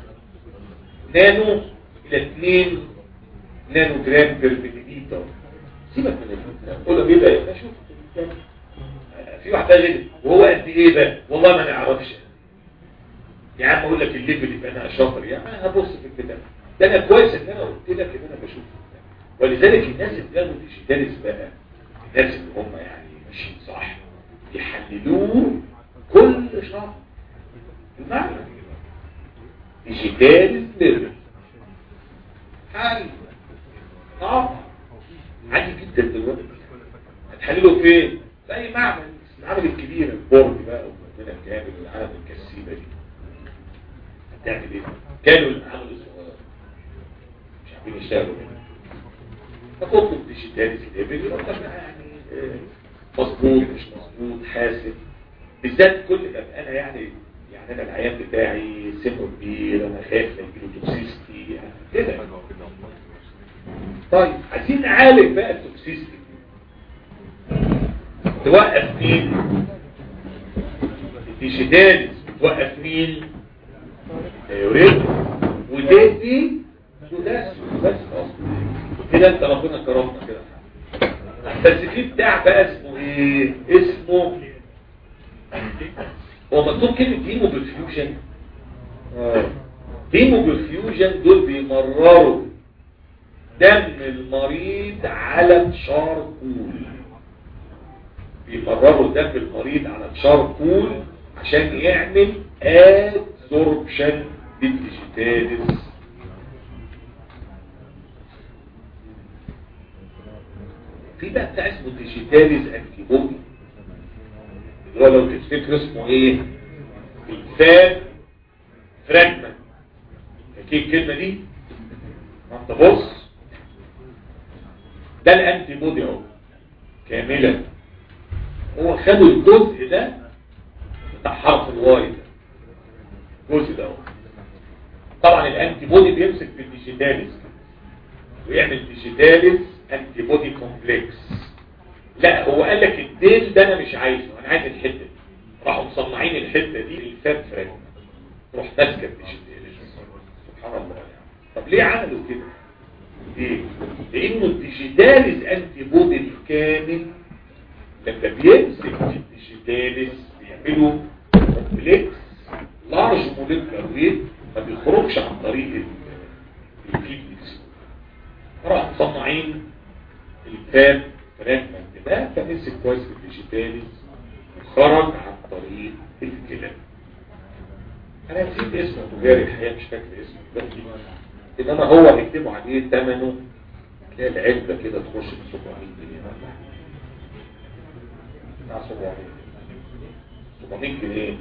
نانو الى 2 نانو جرام بير مليلتر سيبك من الكلام قول له بيبقى ايه شوف في واحده غير وهو قد ايه بقى والله ما نعرفش يا عم اقول لك الليفل يبقى انا شاطر يا عم هبص في الكتاب ده انا كويس ان انا قلت لك ان انا بشوف ولذلك الناس اللي كانوا ديجيتاليس بقى الناس اللي هم يعني ماشيين صح يحللوه كل شهر المعنى ديجيتاليس ليفل حل اه عادي جدا دلوقتي هتحلله فين؟ في اي معمل المعامل الكبيره البورد بقى ومن الكامل والعالم الكسيبه دي هتعمل ايه؟ كانوا المعامل الصغيره مش عارفين يشتغلوا هنا فتطلب ديجيتاليس ليفل يبقى يعني مظبوط مش مظبوط حاسب بالذات كل ما انا يعني يعني انا العيان بتاعي سنه كبير انا خايف لا يجيله توكسيستي يعني كده طيب عايزين نعالج بقى التوكسيستي توقف مين الديجيتاليس توقف مين الديوريت وتدي بوتاسيوم بس اصلا كده انت ربنا كرمنا كده بس في بتاع بقى اسمه ايه اسمه هو مكتوب كلمة هيمو برفيوجن هيمو برفيوجن دول بيمرروا دم المريض على شاركول بيمرروا دم المريض على شاركول عشان يعمل ادزوربشن للديجيتاليس في بقى بتاع اسمه ديجيتاليز انتيبودي اللي هو لو تفتكر اسمه ايه الفاب فراجمنت فاكر الكلمه دي انت بص ده الانتي بودي اهو كاملا هو خدوا الجزء ده بتاع حرف الواي ده الجزء ده اهو طبعا الانتي بودي بيمسك في الديجيتاليز ويعمل ديجيتاليز انتي بودي كومبلكس لا هو قال لك الديل ده انا مش عايزه انا عايز الحته دي راحوا مصنعين الحته دي الفاب فراج تروح ماسكه الديجيتاليز سبحان الله يعني طب ليه عملوا كده ليه لانه الديجيتاليز انتي بودي الكامل لما بيمسك في الديجيتاليز بيعملوا كومبلكس لارج موليكولار ويت ما بيخرجش عن طريق الفيدنكس راح مصنعين الفاب فراجمنت ده فمسك كويس في الديجيتاليز وخرج عن طريق الكلام انا نسيت اسمه تجاري الحقيقه مش فاكر اسمه انما هو هيكتبوا عليه ثمنه تلاقي العلبه كده تخش ب 700 جنيه ولا حاجه 700 700 جنيه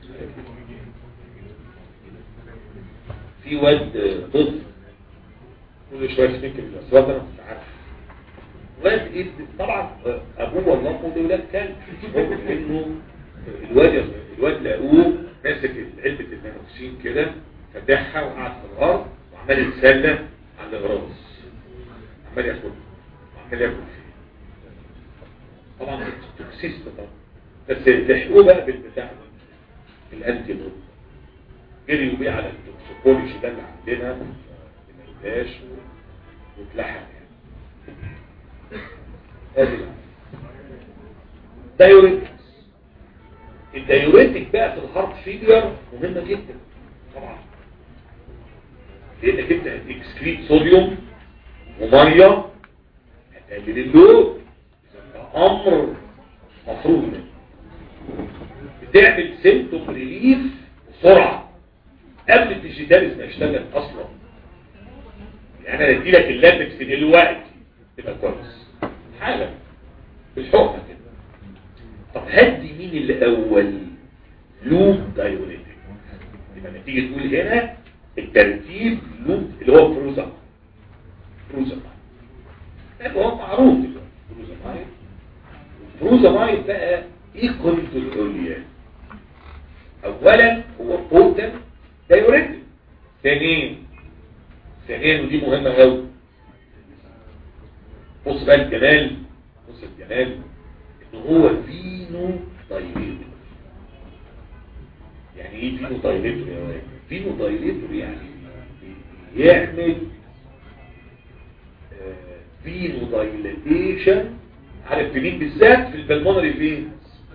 في واد طفل كل شويه يفتكر الاسواق انا مش عارف واد ايه طبعا ابوه وامه دول ولاد كلب انه الواد الواد لقوه ماسك علبه النانوكسين كده فتحها وقعد في الارض وعمال يتسلى على الغراس عمال ياكل وعمال ياكل فيه طبعا توكسيست طبعا بس لحقوه بقى بالبتاع الانتي دوت جريوا بيه على التوكسيكولوجي ده اللي عندنا ما يبقاش واتلحق يعني ادي دايوريتكس الدايوريتك بقى في الهارت فيلير مهمه جدا طبعا لانك انت هتكسكريت صوديوم وميه هتقلل اللود ده امر مفروض بتعمل سيمتوم ريليف بسرعه قبل الديجيتاليز ما يشتغل اصلا يعني انا ادي لك اللابكس دلوقتي تبقى كويس حالا بالحقنه كده طب هدي مين الاول لوب دايوريتك يبقى نتيجه تقول هنا الترتيب لوب اللي هو بروزا بروزا مايت هو معروف دلوقتي بروزا مايت بروزا مايت بقى ايه قيمته العليا اولا هو بوتن دايوريتك ثانيا ثانيا ودي مهمة قوي بص بقى الجمال بص الجمال ان هو فينو دايليتور يعني ايه فينو دايليتور يا ولد فينو دايليتور يعني يعمل فينو دايليتيشن عارف في مين بالذات في البلمونري فينز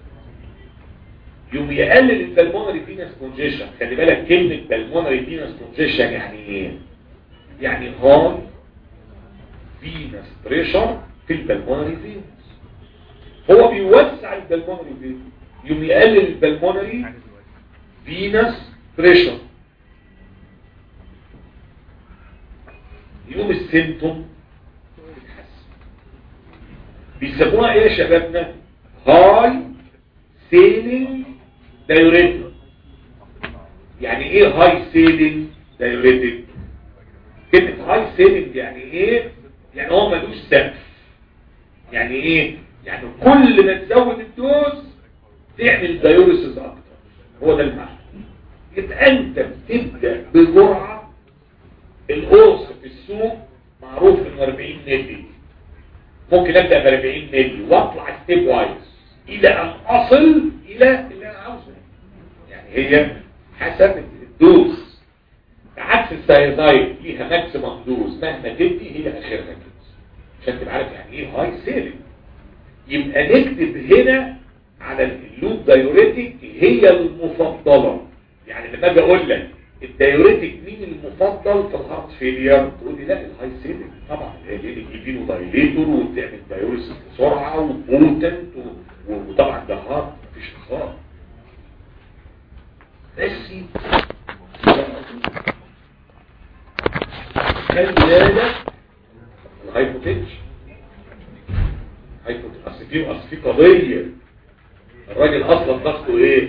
يوم يقلل البلمونري فينس كونجيشن خلي بالك كلمة بلمونري فينس كونجيشن يعني ايه يعني هاي فينس بريشر في البلمونري فينس هو بيوسع البلمونري فينس يوم يقلل البلمونري فينس بريشر يوم السيمتوم يتحسن بيسموها ايه يا شبابنا هاي سيلينج دايوريتك يعني ايه هاي سيلينج دايوريتك كلمة هاي سيلينج يعني ايه يعني هو ملوش سقف يعني ايه يعني كل ما تزود الدوز تعمل دايوريسز اكتر هو ده المعنى يبقى انت بتبدأ بجرعة القرص في السوق معروف انه 40 مللي ممكن ابدأ ب 40 مللي واطلع ستيب وايز الى ان اصل الى اللي انا عاوزه يعني هي حسب الدوز عكس السايزايد ليها ماكسيمم دوز مهما تدي هي اخرها كده عشان تبقى عارف يعني ايه هاي سيلينج يبقى نكتب هنا على اللوب دايوريتك هي المفضلة يعني لما اجي اقول لك الدايوريتك مين المفضل في الهارت فيلير تقول لي لا الهاي سيلينج طبعا لان يجيبينه دايليتور وتعمل دايوريس بسرعه وبوتنت وطبعا ده هارت مفيش هزار بس خلي بالك الهايبوتنشن هايبوتنشن اصل في اصل في قضيه الراجل اصلا ضغطه ايه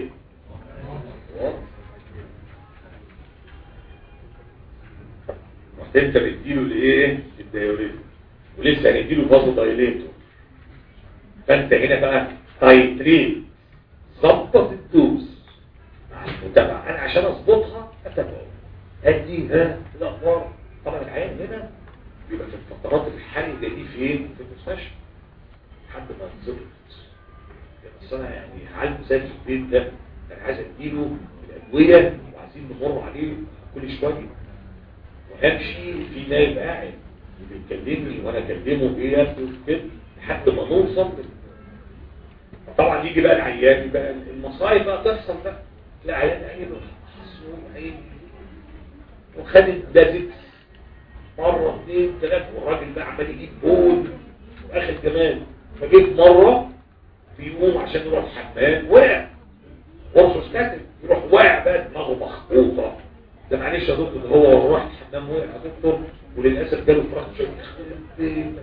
رحت انت بتديله الايه الدايوريتور ولسه هنديله فازو دايليتور فانت هنا بقى تايتريت ظبط الدوز مع المتابعه انا عشان اظبطها اتابعه اديها الاخبار طبعا العيان هنا بيبقى في الفترات الحرجه دي فين في المستشفى لحد ما يتظبط بس انا يعني عالم زي في البيت ده انا عايز اديله الادويه وعايزين نمر عليه كل شويه وامشي في نايب قاعد بيكلمني وانا اكلمه ايه يا ابني كده لحد ما نوصل طبعا يجي بقى العيان بقى المصايب بقى تحصل بقى العيان عينه حصول عيني وخد الدازكس مرة اثنين ثلاثة والراجل بقى عمال يجيب بول واخد كمان فجيت مرة بيقوم عشان يروح الحمام وقع ورصص كاتب يروح واقع بقى دماغه مخبوطة ده معلش يا دكتور هو راح الحمام وقع يا دكتور وللأسف جاله فراكشر الراجل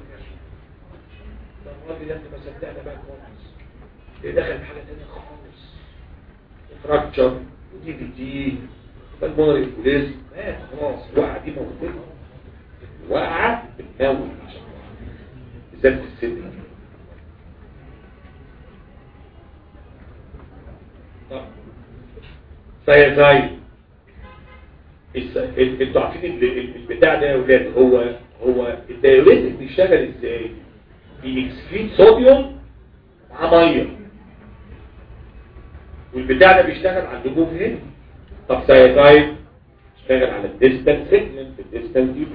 ده انت ما صدقنا بقى خالص ايه دخل في حاجة تانية خالص فراكشر ودي بي تي بالمونري بوليز مات خلاص وقع دي موجودة وقع بتناول عشان بالذات في السن سايزاي انتوا عارفين البتاع ده يا ولاد هو هو الدايوريتك بيشتغل ازاي بيكسكريت صوديوم مع ميه والبتاع ده بيشتغل على الجموف هنا طب سايزايد بيشتغل على الديستال سيجمنت الديستال دي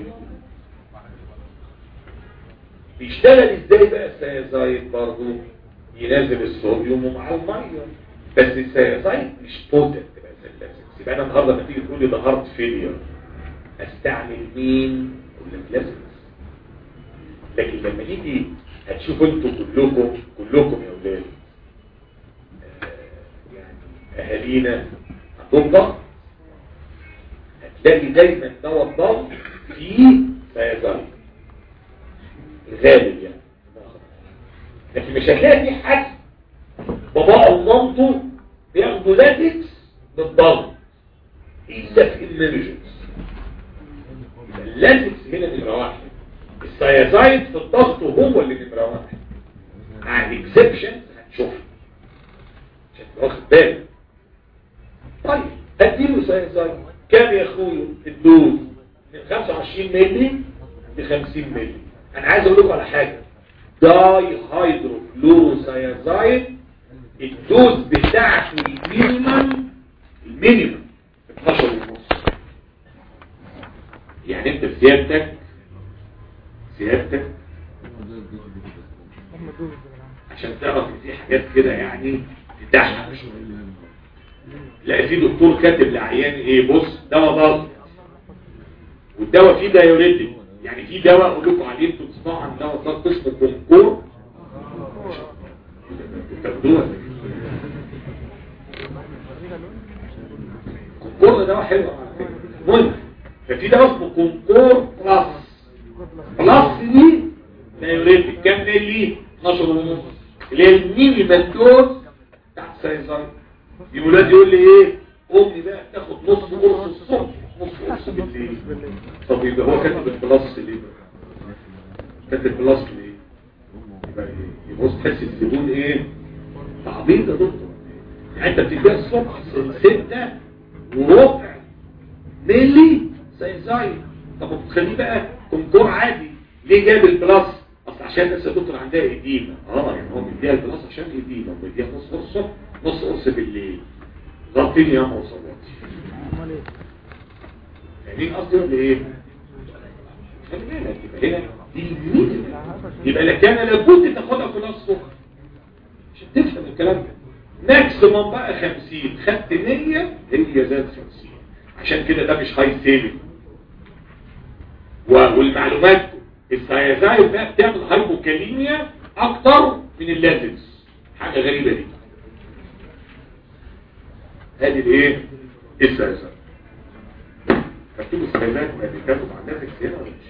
بيشتغل ازاي بقى السايزايد برضه ينزل الصوديوم مع الميه بس السايزايد مش بوتنت بس اللازكس يبقى انا النهارده لما تيجي تقول لي ده هارت فيلير استعمل مين اقول لك لازكس لكن لما نيجي هتشوفوا انتوا كلكم كلكم يا اولاد يعني اهالينا عندهم ضغط هتلاقي دايما دواء الضغط فيه سايزايد غالب يعني لكن مش هتلاقي في حد بابا او مامته بياخدوا لاتكس بالضغط الا في الامرجنس اللاتكس هنا نمره واحد السيازايد في الضغط هو اللي نمره واحد مع الاكسبشن هتشوفها عشان تبقى واخد بالك سايزايد كام يا اخويا الدوز من 25 مللي ل 50 مللي انا عايز اقول لكم على حاجه داي هيدرو فلوروسايزايد الدوز بتاعته المينيمم المينيمم 12 ونص يعني انت بزيادتك زيادتك عشان تعرف ان في حاجات كده يعني تضحك لا في دكتور كاتب لعيان ايه بص دواء ضغط والدواء فيه دايوريتك يعني في دواء اقول لكم عليه انتوا تسمعوا عن دواء ضغط اسمه كونكور تاخدوها كونكور ده دواء حلو على فكره المهم ففي دواء اسمه كونكور بلس بلس دي دايوريتك كام ملي 12 ونص اللي هي المينيمال دوز بتاعت سايزايد الولاد يقول لي ايه امي بقى تاخد نص قرص الصبح نص قرص بالليل طب يبقى هو كاتب البلس ليه كاتب البلس ليه يبقى ايه يبص تحس الزبون ايه تعبيط يا دكتور يعني انت بتديها الصبح ستة وربع ملي سايزايد طب بتخليه بقى كونكور عادي ليه جاب البلس اصل عشان الناس يا دكتور عندها ايديما اه يعني هو مديها البلس عشان ايديما ومديها نص قرص الصبح نص قرص بالليل غطيني يا موصلاتي يعني قصدي ولا ايه خلي بالك يبقى هنا دي المينيمم يبقى لك انا لابد تاخدها كلها الصبح عشان تفهم الكلام ده ماكسيموم بقى 50 خدت 100 هي زاد 50 عشان كده ده مش هاي سيلينج والمعلومات السيازايد بقى بتعمل هايبوكاليميا اكتر من اللازمز حاجه غريبه دي هذه الايه السيازايد فاكتبوا السيازايد ما بيتكتبوا مع الناس كتير ولا مش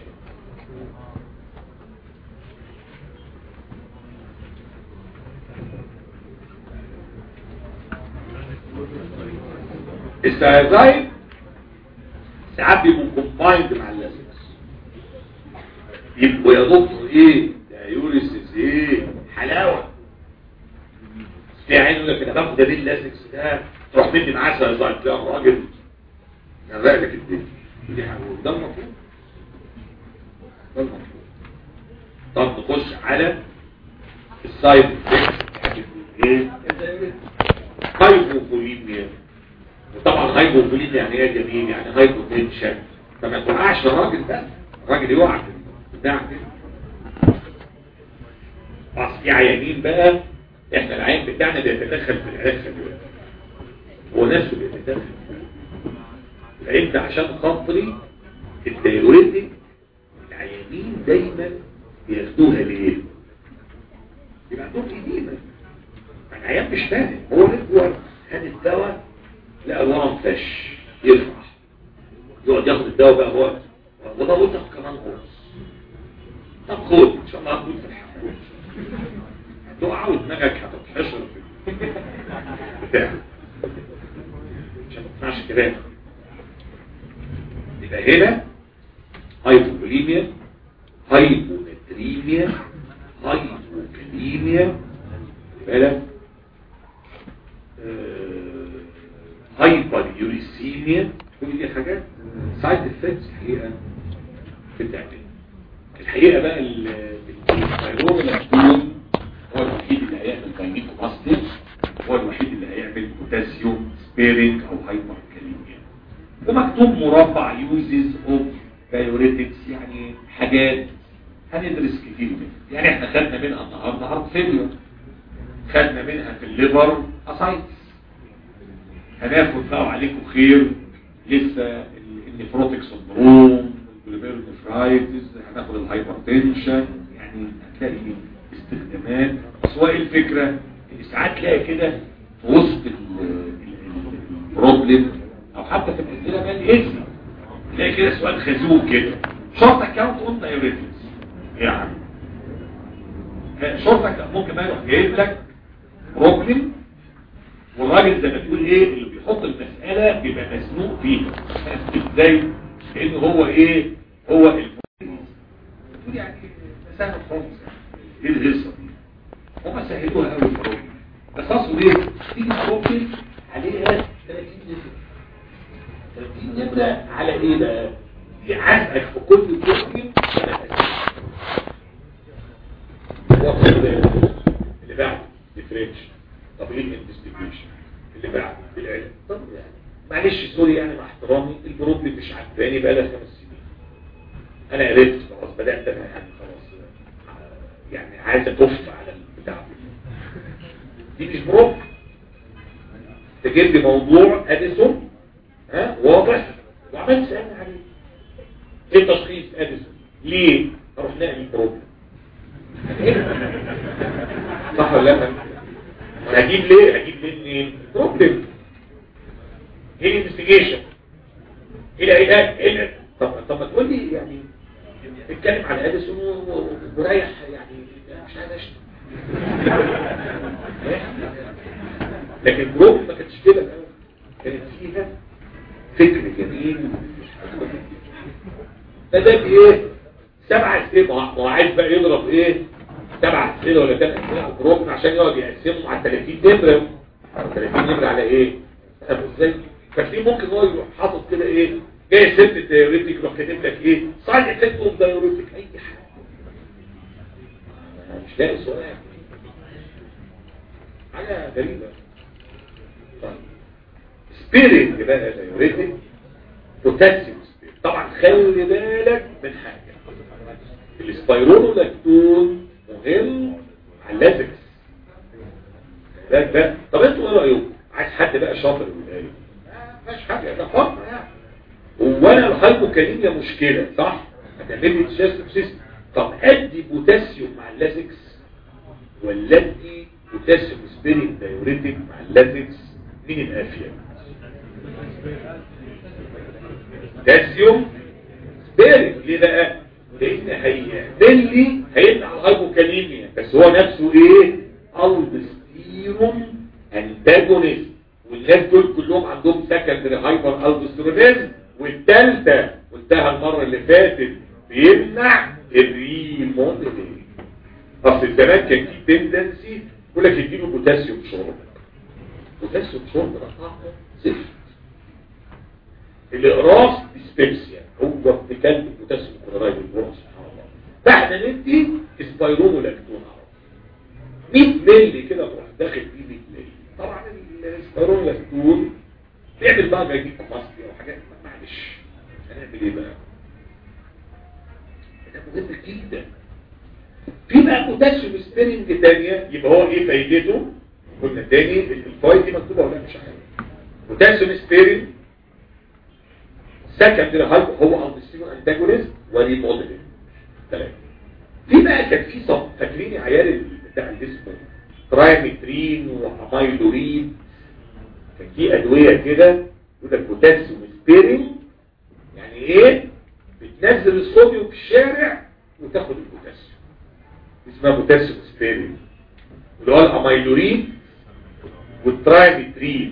السيازايد ساعات بيبقوا كومبايند مع اللازمز يبقوا يا دكتور ايه ده يوريسيس ايه حلاوه في عين يقول لك انا باخد ده اللازكس ده تروح مني معاه سيزايد تلاقي الراجل غرق لك الدنيا دي حاجه ده المفروض ده المفروض طب نخش على السايد افكت ايه هايبوفوليميا وطبعا هايبوفوليميا يعني ايه يا جميل يعني هايبوتنشن فما توقعش الراجل ده الراجل يقع في بتاع كده اصل في عيانين بقى احنا العين بتاعنا بيتدخل في العلاج خلوي هو نفسه بيتدخل العين ده عشان خاطري الدايوريتك العيانين دايما بياخدوها ليه يبقى عندهم ايديما العيان مش فاهم هو ليه خد الدواء لقى الورم فش يفرح يقعد ياخد الدواء بقى هو وده وده كمان قرص طب خد ان شاء الله هتموت في الحمام هتقع ودماغك هتتحشر في بتاع عشان ما تسمعش كلام يبقى هنا هايبوكليميا هايبونتريميا هايبوكليميا بالك هايبر يوريسيميا كل دي حاجات سايد افكتس الحقيقه بتعمل الحقيقه بقى الفيروميلاكتون هو الوحيد اللي هيعمل كاينيكو ماستر هو الوحيد اللي هيعمل بوتاسيوم سبيرنج او هايبر كاليميا ومكتوب مربع يوزز اوف دايوريتكس يعني حاجات هندرس كتير منها يعني احنا خدنا منها النهارده هارت فيلير خدنا منها في الليفر اسايتس هناخد بقى عليكم خير لسه النفروتيك سندروم الجلوبيرونيفرايتس هناخد الهايبرتنشن يعني هتلاقي استخدامات بس هو ايه الفكره ان ساعات تلاقي كده في وسط البروبلم او حتى في الاسئله بقى الاسم تلاقي كده سؤال خازوق كده شورت اكاونت اون دايوريتكس يعني شورت اكاونت ممكن بقى يروح جايب لك بروبلم والراجل زي ما تقول ايه اللي بيحط المساله بيبقى مسنوق فيها ازاي لان هو ايه هو المفروض يعني سهل خالص ايه الهيصه دي هم سهلوها قوي البروبلم بس اصله ايه تيجي بروبلم عليها 30 نسبه ايه بقى عزقك في كل جزء اللي بعد ديفرنش طب ايه الانفستيجيشن اللي بعد العلم طب يعني معلش سوري يعني مع احترامي البروبلم مش عجباني بقى لها خمس سنين انا عرفت خلاص بدات انا يعني خلاص يعني عايز اتف على البتاع دي مش بروبلم تجيب لي موضوع اديسون ها واضح وعملت سألني عليه ايه تشخيص اديسون ليه اروح نقل البروبلم صح ولا لا هجيب ليه هجيب ليه منين بروبلم ايه الانفستيجيشن ايه العلاج ايه طب طب ما تقول لي يعني اتكلم على اديسون وريح يعني مش عايز اشتم لكن بروب ما كانتش كده كانت فيها فكر جميل فده ايه سبع اسئله ما هو عايز بقى يضرب ايه سبع اسئله ولا ثمان اسئله على البروجرام عشان يقعد يقسمهم على 30 نمره 30 نمره على ايه طب ازاي ففي ممكن هو يروح حاطط كده ايه جاي ست دايوريتك يروح كاتب لك ايه سايد افكت اوف دايوريتك اي حاجه مش لاقي سؤال حاجه غريبه طيب سبيريت بقى دايوريتك بوتاسيوم طبعا خلي بالك من حاجه السبايرونولاكتون مهم على اللازكس ده ده طب انتوا ايه رايكم عايز حد بقى شاطر يقول لي مش حاجه ده حر يعني هو انا الهايبوكاليميا مشكله صح هتعمل لي ديجستيف سيستم طب ادي بوتاسيوم مع اللازكس ولا ادي بوتاسيوم سبيرين دايوريتك مع اللازكس مين الافيد بوتاسيوم سبيرين ليه بقى لان هيعمل لي هيمنع الهايبوكاليميا بس هو نفسه ايه البستيرون انتاجونيست والناس دول كلهم عندهم سكندري هايبر البستيرونيزم والثالثه قلتها المره اللي فاتت بيمنع الريموديلينج اصل زمان كان في تندنسي يقول لك اديله بوتاسيوم شرب بوتاسيوم شرب ده طعمه زفت الاقراص ديسبيبسيا هو ارتكال البوتاسيوم كلورايد البرص سبحان الله فاحنا ندي سبايرونولاكتون 100 مللي كده تروح داخل فيه 100 مللي طبعا السبايرونولاكتون بيعمل بقى جايبين كوماستي او حاجات معلش هنعمل ايه بقى ده مهم جدا في بقى بوتاسيوم سبيرنج تانية يبقى هو ايه فايدته قلنا تاني الفايد دي مكتوبه ولا مش عارف بوتاسيوم سبيرنج سكندري هايب هو البستيرون انتاجونيست وريموديلين تمام في بقى كان في صف فاكرين عيال بتاع الجسم ترايمترين وامايلورين كان في ادويه كده يقول لك بوتاسيوم سبيرنج يعني ايه بتنزل الصوديوم في الشارع وتاخد البوتاسيوم اسمها بوتاسيوم سبيرنج اللي هو الامايلورين والترايمترين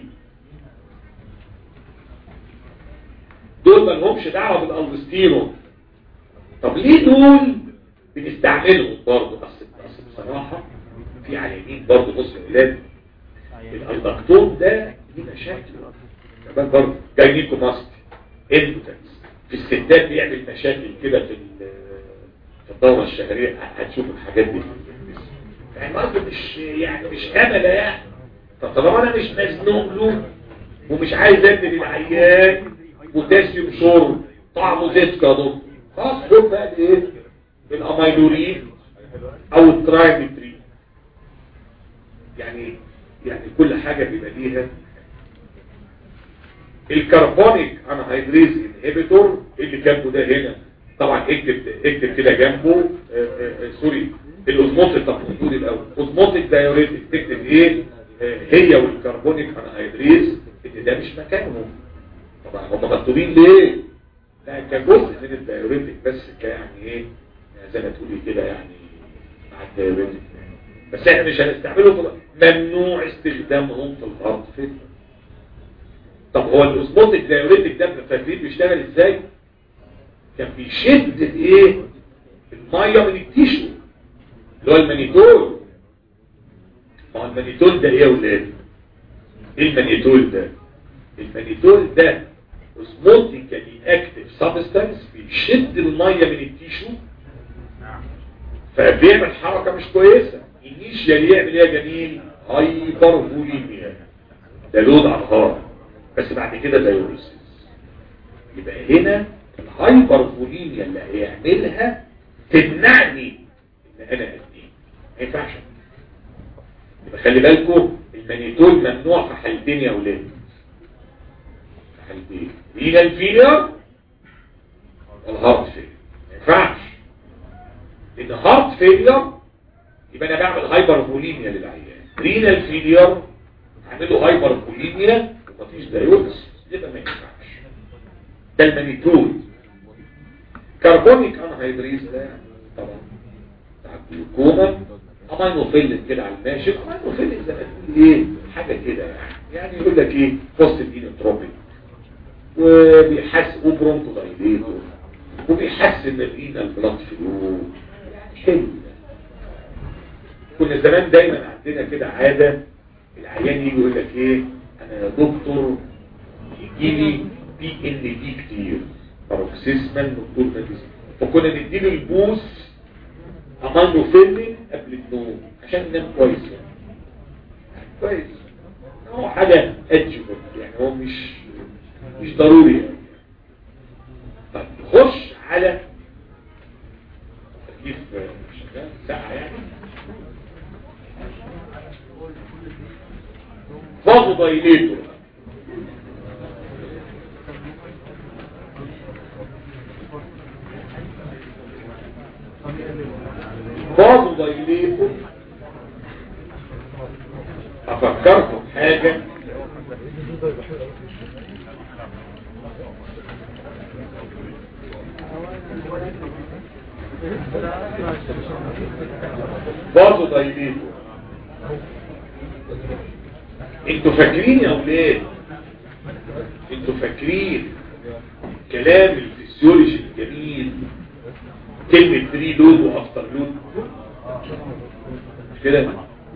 دول ما لهمش دعوه بالالبستيرون طب ليه دول بنستعملهم برضه اصل اصل بصراحه في على اليمين برضه بص يا ولاد الالبكتون ده ليه مشاكل كمان برضه جاينيكوماستي امبوتنس في الستات بيعمل مشاكل كده في في الدوره الشهريه هتشوف الحاجات دي يعني برضه مش يعني مش امله يعني فطالما انا مش مزنوق له ومش عايز ادي للعيان بوتاسيوم شرب طعمه زيت كده خلاص خد بقى ايه الاميلورين او الترايمترين يعني يعني كل حاجة بيبقى ليها الكربونيك انهيدريز انهبيتور اللي جنبه ده هنا طبعا اكتب اكتب كده جنبه آآ آآ سوري الاوزموتيك طب نقول الاول اوزموتيك دايوريتك تكتب ايه هي والكربونيك انهيدريز ان ده مش مكانهم طبعا هم مكتوبين ليه لا كجزء من الدايوريتك بس كيعني ايه زي ما تقولي كده يعني مع الدايوريتك بس احنا مش هنستعمله ممنوع استخدامهم في الارض فتنة طب هو الاوزموتيك دايوريتك ده فاكرين بيشتغل ازاي كان بيشد الايه الميه من التيشو اللي هو المانيتول ما هو المانيتول ده ايه يا ولاد ايه المانيتول ده المانيتول ده osmotically active substance بيشد الميه من التيشو فبيعمل حركه مش كويسه انيشيال يعمل ايه يا جميل هايبر فوليميا ده لود على الهارت بس بعد كده دايوريسيس يبقى هنا الهايبر فوليميا اللي هيعملها تمنعني ان انا اديه ما ينفعش يبقى خلي بالكم المانيتول ممنوع في حالتين يا اولاد في حالتين رينال فيلير والهارت فيلير ما ينفعش لان هارت فيلير يبقى انا بعمل هايبر فوليميا للعيان رينال فيلير اعمل له هايبر فوليميا ومفيش دايورس يبقى ما ينفعش ده المانيتول كربونيك انهيدريز ده طبعا بتاع الجلوكوما امينوفيلين كده على الماشي امينوفيلين زي ما تقول ايه حاجه كده يعني يعني يقول لك ايه فوسفينوتروبيك وبيحسن وبرونكو دايليتور وبيحسن الرينال بلاد فلو يعني حلو كنا زمان دايما عندنا كده عاده العيان يجي يقول لك ايه انا يا دكتور يجي لي بي ان دي كتير باروكسيسمال دكتور ماديسين فكنا نديله البوس امينوفيلين قبل النوم عشان ينام كويس يعني كويس هو حاجه ادجبل يعني هو مش مش ضروري يعني طيب نخش على تكييف شغال ساعه يعني فازو دايليتور فازو دايليتور افكركم حاجة فازو دايليتور انتوا فاكرين يا اولاد انتوا فاكرين كلام الفسيولوجي الجميل كلمة بري لود وافتر لود مش كده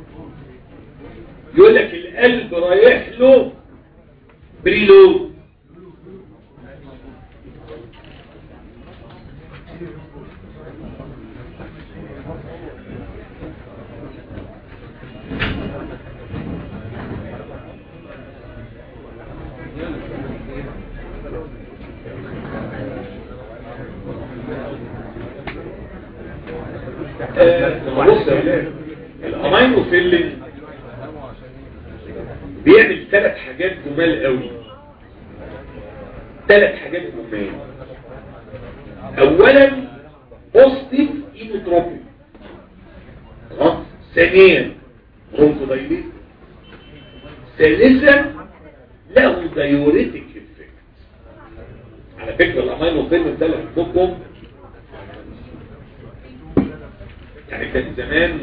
يقول لك القلب رايح له بري لود بص الامينوفيلين بيعمل ثلاث حاجات جمال قوي ثلاث حاجات جمال اولا بوستيف اينوتروبيك خلاص ثانيا برونكودايليت ثالثا له دايوريتك افكت على فكره الامينوفيلين ده لكم يعني كان زمان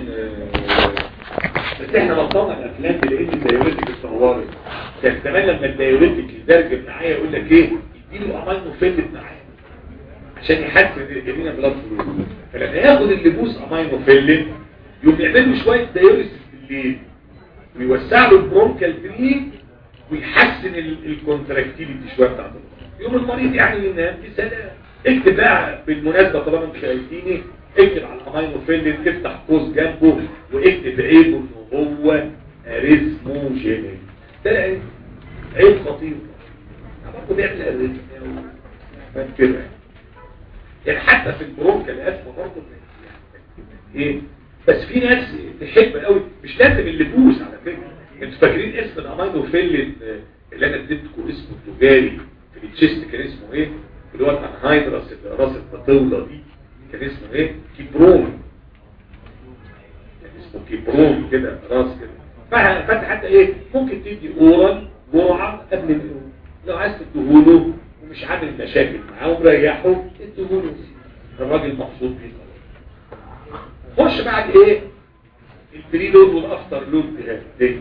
بس احنا بطلنا الافلام بلقيت الدايوريتك الصواري كان زمان لما الدايوريتك يترجم معايا يقول لك ايه اديله امينو فيلت معايا عشان يحسن الجميله بلاد فلو فلما ياخد اللبوس امينو فيلت يقوم يعمل له شويه دايوريتك بالليل ويوسع له البرونكال بريك ويحسن الكونتراكتيليتي شويه بتاعت يوم المريض يعني ينام بسلام اكتب بقى بالمناسبه طالما انتوا شايفيني اكتب على الامينوفيلين تفتح قوس جنبه واكتب عيبه ان هو اريثموجينيك ده عيب عيب خطير برضه بيعمل اريثميا كده يعني حتى في البرونكال اسمه برضه ايه بس في ناس تحب قوي مش لازم اللبوس على فكره انتوا فاكرين اسم الامينوفيلين اللي انا اديتكم اسمه التجاري في التشيست كان اسمه ايه اللي هو الانهايدرس راس البطوله دي كان اسمه ايه كيبرون كان اسمه كيبرون كده راس كده فانت حتى ايه ممكن تدي اورال جرعه قبل النوم لو عايز تديهوله ومش عامل مشاكل معاه ومريحه اديهوله الراجل مبسوط بيه خش بعد ايه البري لود والافتر لود دي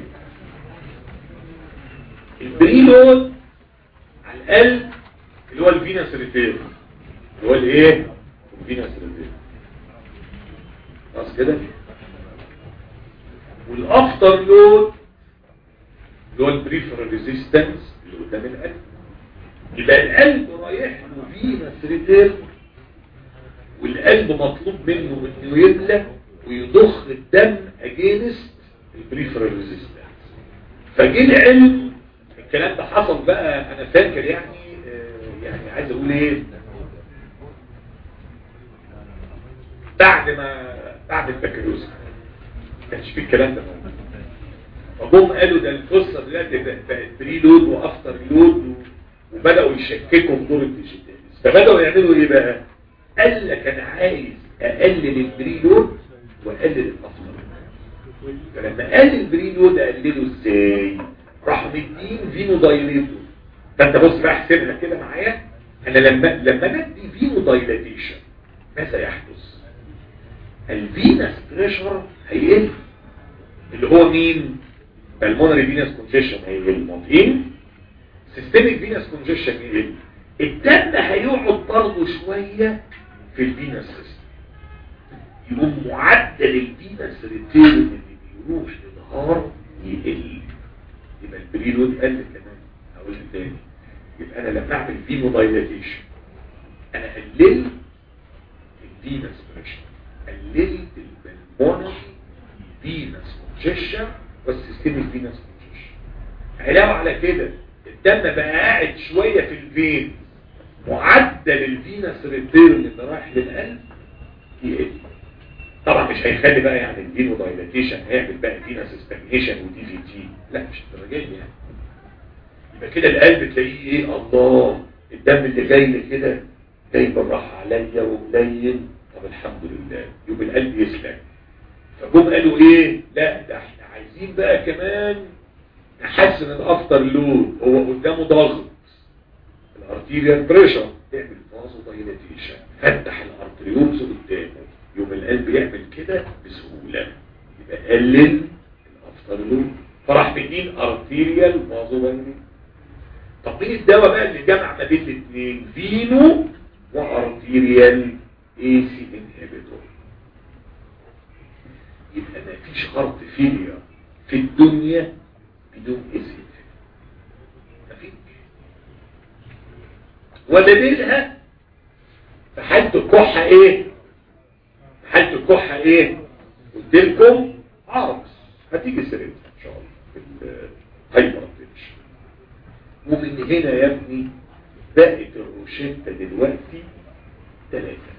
البري لود على الاقل اللي هو الفينس ريتير اللي هو الايه الفينس ريتير خلاص كده والافتر لود اللي هو البريفر ريزيستنس اللي قدام القلب يبقى القلب رايح له فينس ريتيرن والقلب مطلوب منه انه يملى ويضخ الدم اجينست البريفرال ريزيستنس فجه العلم الكلام ده حصل بقى انا فاكر يعني آه، يعني عايز اقول ايه بعد ما بعد البكالوريوس ما كانش فيه الكلام ده موجود فجم قالوا ده القصه دلوقتي بقت بري لود وافتر لود وبداوا يشككوا في دور الديجيتاليز فبداوا يعملوا ايه بقى قال لك انا عايز اقلل البري لود واقلل الافتر فلما قال البري لود اقلله ازاي راح مدين فينو دايليتور فانت بص بقى احسبها كده معايا انا لما لما ندي فينو دايليتيشن ماذا يحدث الفينس بريشر هيقل اللي هو مين بالمونري فينس كونجيشن هيقل موافقين سيستميك فينس كونجيشن يقل الدم هيقعد برضه شويه في الفينس سيستم يقوم معدل الفينس ريتيرن اللي بيروح للنهار يقل يبقى البريلود قل كمان هقول تاني يبقى انا لما اعمل فينو دايلاتيشن انا قللت الفينس بريشر قللت البلمونري فينس كونجيشن والسيستميك فينس كونجيشن علاوه على كده الدم بقى قاعد شويه في الفين معدل الفينس ريتيرن اللي رايح للقلب يقل طبعا مش هيخلي بقى يعني الفينو دايلاتيشن هيعمل بقى فينس ستاجنيشن ودي في تي لا مش الدرجات دي يعني يبقى كده القلب تلاقيه ايه الله الدم اللي جاي لي كده جاي بالراحه عليا وقليل طب الحمد لله يبقى القلب يسلك فجم قالوا ايه لا ده احنا عايزين بقى كمان نحسن الافتر لود هو قدامه ضغط الارتيريال بريشر يعمل فازو دايلاتيشن فتح الارتريولز قدامه يوم القلب يعمل كده بسهوله يبقى قلل الافتر لود فراح مدين ارتيريال فازو دايلاتيشن طب مين الدواء بقى اللي جمع ما بين الاثنين فينو وارتيريال اي سي انهبيتور يبقى ما فيش خرط فيليا في الدنيا بدون اي سي مفيش ودليلها في حالة الكحة ايه في حالة الكحة ايه قلت لكم عرض هتيجي سريرتها ان شاء الله في الهايبر ومن هنا يا ابني بقت الروشتة دلوقتي ثلاثة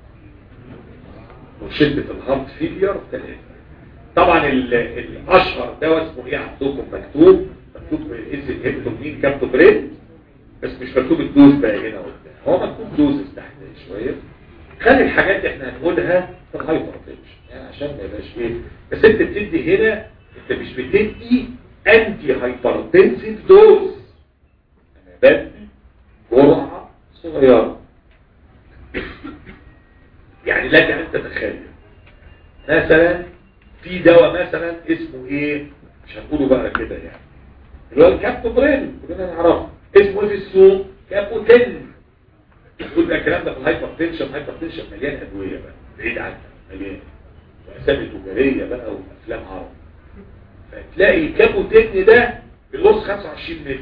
روشتة الهارت فيلير ثلاثة طبعا ال- الاشهر دواء اسمه ايه عندكم مكتوب مكتوب اس هيبتومين كابتوبريد بس مش مكتوب الدوز بقى هنا قدام هو مكتوب دوز تحت شويه خلي الحاجات اللي احنا هنقولها في الهايبر تنشن يعني عشان ما يبقاش ايه بس انت بتدي هنا انت مش بتدي انتي هايبرتنسيف دوز انا بدي جرعه صغيره يعني لك ان تتخيل مثلا في دواء مثلا اسمه ايه مش هنقوله بقى كده يعني اللي هو الكابتوبرين كلنا نعرفه اسمه ايه في السوق كابوتين يقول بقى الكلام ده في الهايبر تنشن الهايبر تنشن مليان ادويه بقى بعيد عنها مليان واسامي تجاريه بقى وافلام عربي فتلاقي الكابوتين ده بيغص 25 متر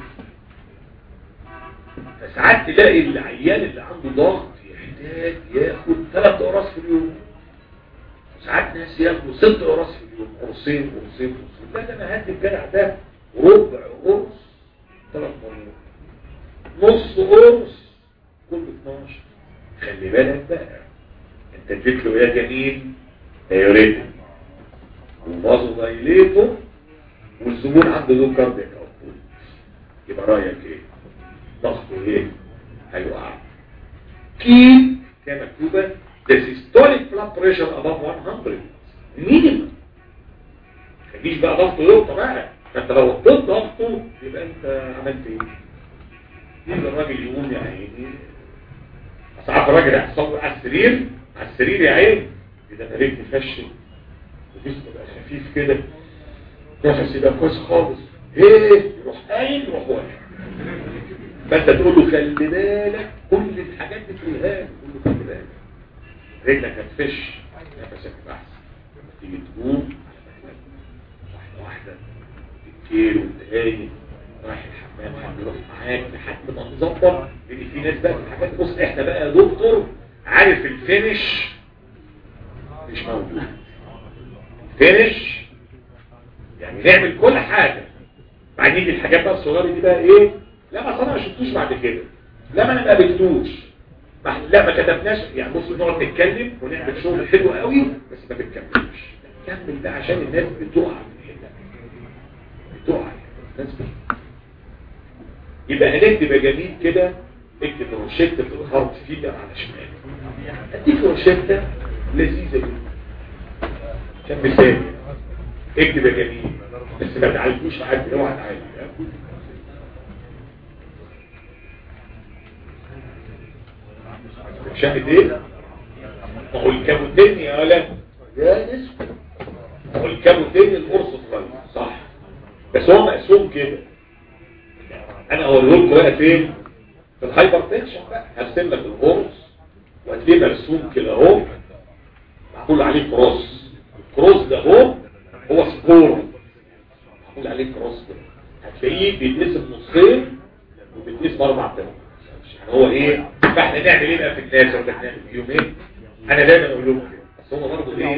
فساعات تلاقي العيان اللي عنده ضغط يحتاج ياخد ثلاث قراص في اليوم ساعات ناس ياخدوا ست قراص في اليوم قرصين قرصين قرصين لا ده انا هدي الجدع ده ربع قرص ثلاث مرات نص قرص كل 12 خلي بالك بقى انت اديت له يا جميل دايوريتك وبازو دايليتو والزبون عنده له كاردياك اوتبوت يبقى رايك ايه ضغطه ايه هيوقع كيب كما مكتوبه the systolic blood pressure above 100 minimum مفيش بقى ضغطه يقطع بقى فانت لو وطيت ضغطه يبقى انت عملت ايه يبقى الراجل يقوم يا عيني ساعات الراجل يحصل له على السرير على السرير يا عين اذا انا رجلي فشل وجسمي بقى خفيف كده نفسي بقى كويس خالص ايه يروح قايم يروح واقع فانت تقول له خلي بالك كل الحاجات دي تقولها له تقول له خلي بالك رجلك هتفش نفسك يبقى احسن لما تيجي تقوم واحده واحده كتير وانت قايم رايح الحمام حد يروح معاك لحد ما تظبط لان في ناس بقى في الحاجات بص احنا بقى يا دكتور عارف الفينش مش موجود فينش يعني نعمل كل حاجة بعدين يجي الحاجات بقى الصغيرة دي بقى ايه لا ما اصل انا ما شفتوش بعد كده لا ما انا ما قابلتوش ما- لا ما كتبناش يعني بص نقعد نتكلم ونعمل شغل حلو قوي بس ما بنكملش نكمل ده عشان الناس بتقع من هنا بتقع الناس بتقع. يبقى هنكتب يا جميل كده اكتب روشتة في الهارت فيجر على شمال اديك روشتة لذيذة جدا عشان مثال اكتب يا جميل بس ما تعالجوش معاك اوعى تعالج ها؟ شاهد ايه ما هو الكابوتين يا ولا يا نسبة ما هو الكابوتين القرص صغير صح بس هو مقسوم كده انا اقول لكم بقى فين في الهايبر تنشن بقى هرسم لك القرص وهتلاقيه مرسوم كده اهو معمول عليه كروس الكروس ده اهو هو سبور معمول عليه كروس كده هتلاقيه بيتقسم نصين وبيتقسم اربع تمام يعني هو ايه فاحنا نعمل ايه بقى في الناس ولا نعمل فيهم ايه انا دايما اقول لهم كده بس هم برضه ايه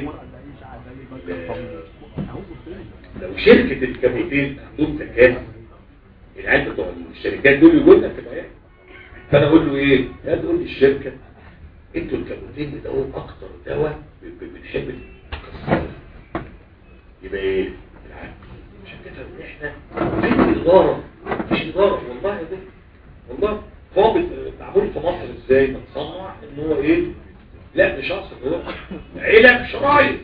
لو شركة الكابوتين عندهم تكافؤ العيال بتوع الشركات دول يقول لك في العيال فانا اقول له ايه يا تقول لي الشركة انتوا الكابوتين ده هو اكتر دواء ب- ب- بنحب نكسره. يبقى ايه العيال عشان كده ان احنا في اداره مش اداره والله يا دكتور والله هو بت- معمول في مصر ازاي متصنع ان هو ايه لا مش اقصد هو علب شرايط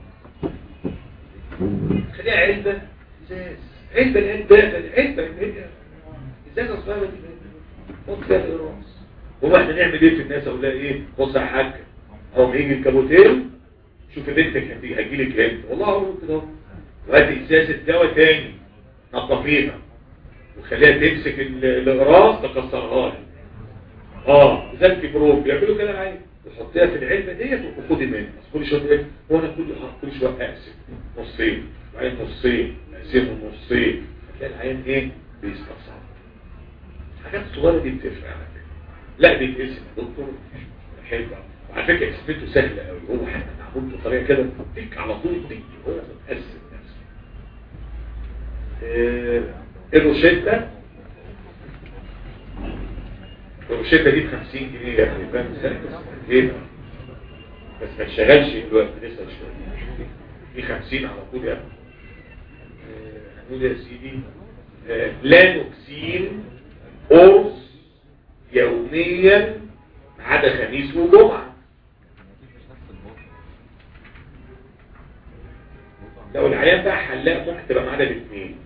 خليها علبة ازاز علبة العلبة العلبة العلبة ازازة صغيرة دي حط فيها القراص هو احنا نعمل ايه في الناس اقول لها ايه بص يا حاج اهو ما يجي الكابوتين شوف بنتك هتيجي هتجيلك امتى والله اقول كده اهو. وهاتي ازازة دواء تاني نظفيها وخليها تمسك ال- الاقراص تكسرها لي اه زي الكبروب بيعملوا كده معايا تحطيها في العلبه ديت وخدي منها بس كل شويه ايه هو انا كل آه، كل شويه اقسم نصين وبعدين نصين اقسمهم نصين هتلاقي العيان ايه بيستصعب الحاجات الصغيره دي بتفرق على فكره لا بيتقسم يا دكتور حلو وعلى فكره قسمته سهله قوي هو حتى معمول بطريقه كده تك على طول تك هو متقسم نفسه آه، الروشته الروشته دي ب 50 جنيه يا ابني فاهم ازاي بس ايه بس ما تشغلش دلوقتي لسه شويه دي 50 على طول يا ابني آه، هنقول يا سيدي آه، لانوكسين قرص يوميا ما عدا خميس وجمعه لو العيان بقى حلاق ممكن تبقى معانا الاثنين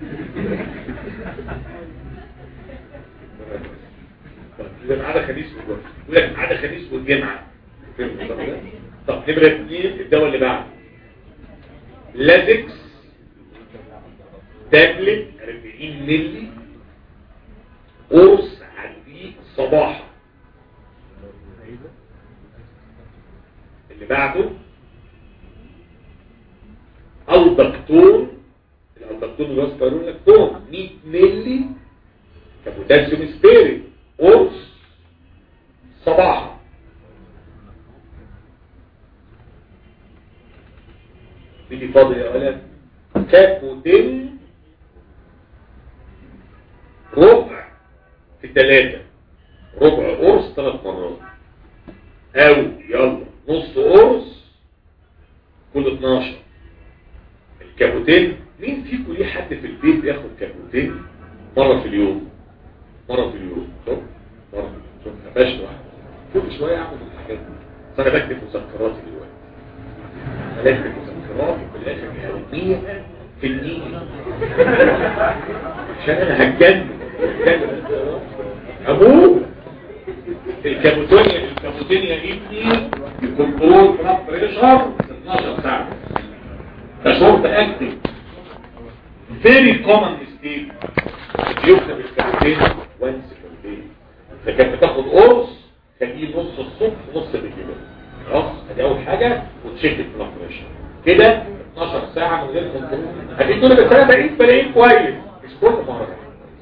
يبقى ما عدا خميس وجمعه يقول لك ما عدا خميس والجمعه فهمت الكلام ده؟ طب نمره اثنين الدواء اللي بعده لازكس تابلت 40 مللي قرص عندي صباحا اللي بعده الدكتور الدكتور الواسبرون لاكتون 100 مللي كبوتاسيوم سبيري قرص صباحا بيجي فاضل يا ولد كابوتين ربع في ثلاثة ربع قرص ثلاث مرات او يلا نص قرص كل 12 الكابوتين مين فيكم ليه حد في البيت بياخد كابوتين مرة في اليوم مرة في اليوم شوف مرة في اليوم شوف قفشت واحد كل شوية اعمل الحاجات دي فانا بكتب مذكراتي دلوقتي انا بكتب مذكراتي في الاخر يوميا في النيل عشان انا هتجنن هتجنن ابوه الكابوتونيا الكابوتونيا ابني يكنترول بلاد بريشر 12 ساعة ده شرط اكتف very common mistake بيكتب الكابوتين وانس كابوتين فكانت بتاخد قرص تجيب نص الصبح ونص بالليل خلاص ادي اول حاجة وتشيك البلاد بريشر كده 12 ساعة من غير كنترول هتيجي تقول بس انا بقيت بلاقيه كويس مش كل مرة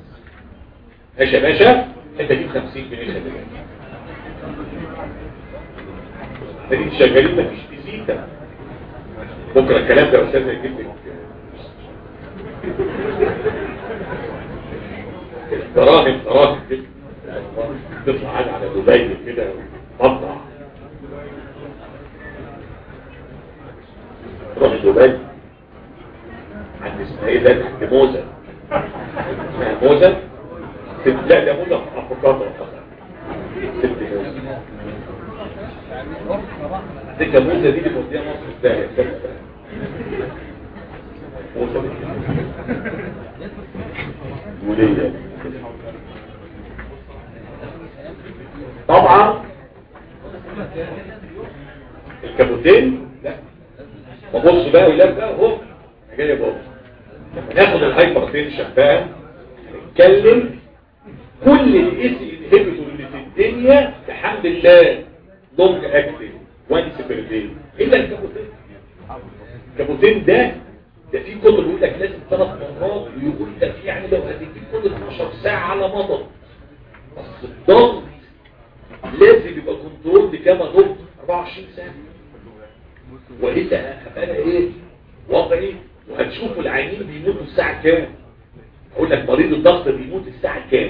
ماشي يا باشا انت تجيب 50 جنيه خلي بالك انت شغالين مفيش فيزيتا بكره الكلام ده يا استاذ يجيب لك دراهم دراهم تطلع عاد على دبي كده وتقطع تروح دبي عند اسمها ايه ده تحت موزه اسمها موزه لا ده موزه في افريقيا ست موزه ديك موزه دي اللي موديها مصر ازاي موزه وليه طبعا الكابوتين لا ببص بقى ولا بقى اهو انا جاي بص لما ناخد الهايبر تنشن بقى نتكلم كل الاس انهبيتور اللي في الدنيا بحمد الله لونج اكتف وانس بير داي الا الكابوتين الكابوتين ده ده في كتب بيقول لك لازم ثلاث مرات ويقول لك يعني لو هتديك كل 12 ساعه على مضض بس الضغط لازم يبقى كنترول كما ضغط 24 ساعه والا هبقى ايه وضعي وهتشوفوا العيانين بيموتوا الساعه كام اقول لك مريض الضغط بيموت الساعه كام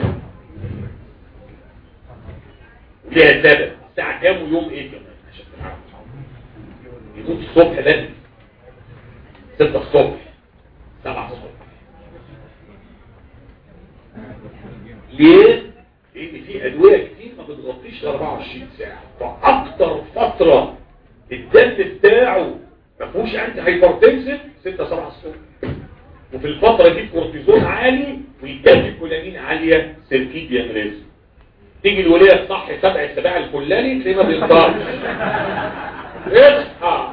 وليها سبب الساعه كام ويوم ايه كمان عشان تعرف يموت الصبح بدري 6 الصبح 7 الصبح ليه؟ لان في ادويه كتير ما بتغطيش 24 ساعه واكتر فتره الدم بتاعه ما فيهوش انت هايبرتنسف 6 7 الصبح وفي الفتره دي كورتيزون عالي والكاتب كولامين عاليه سيركيديان ريزم تيجي الوليه تصحي سبع السباع الفلاني تلاقيه ما بيقدرش اصحى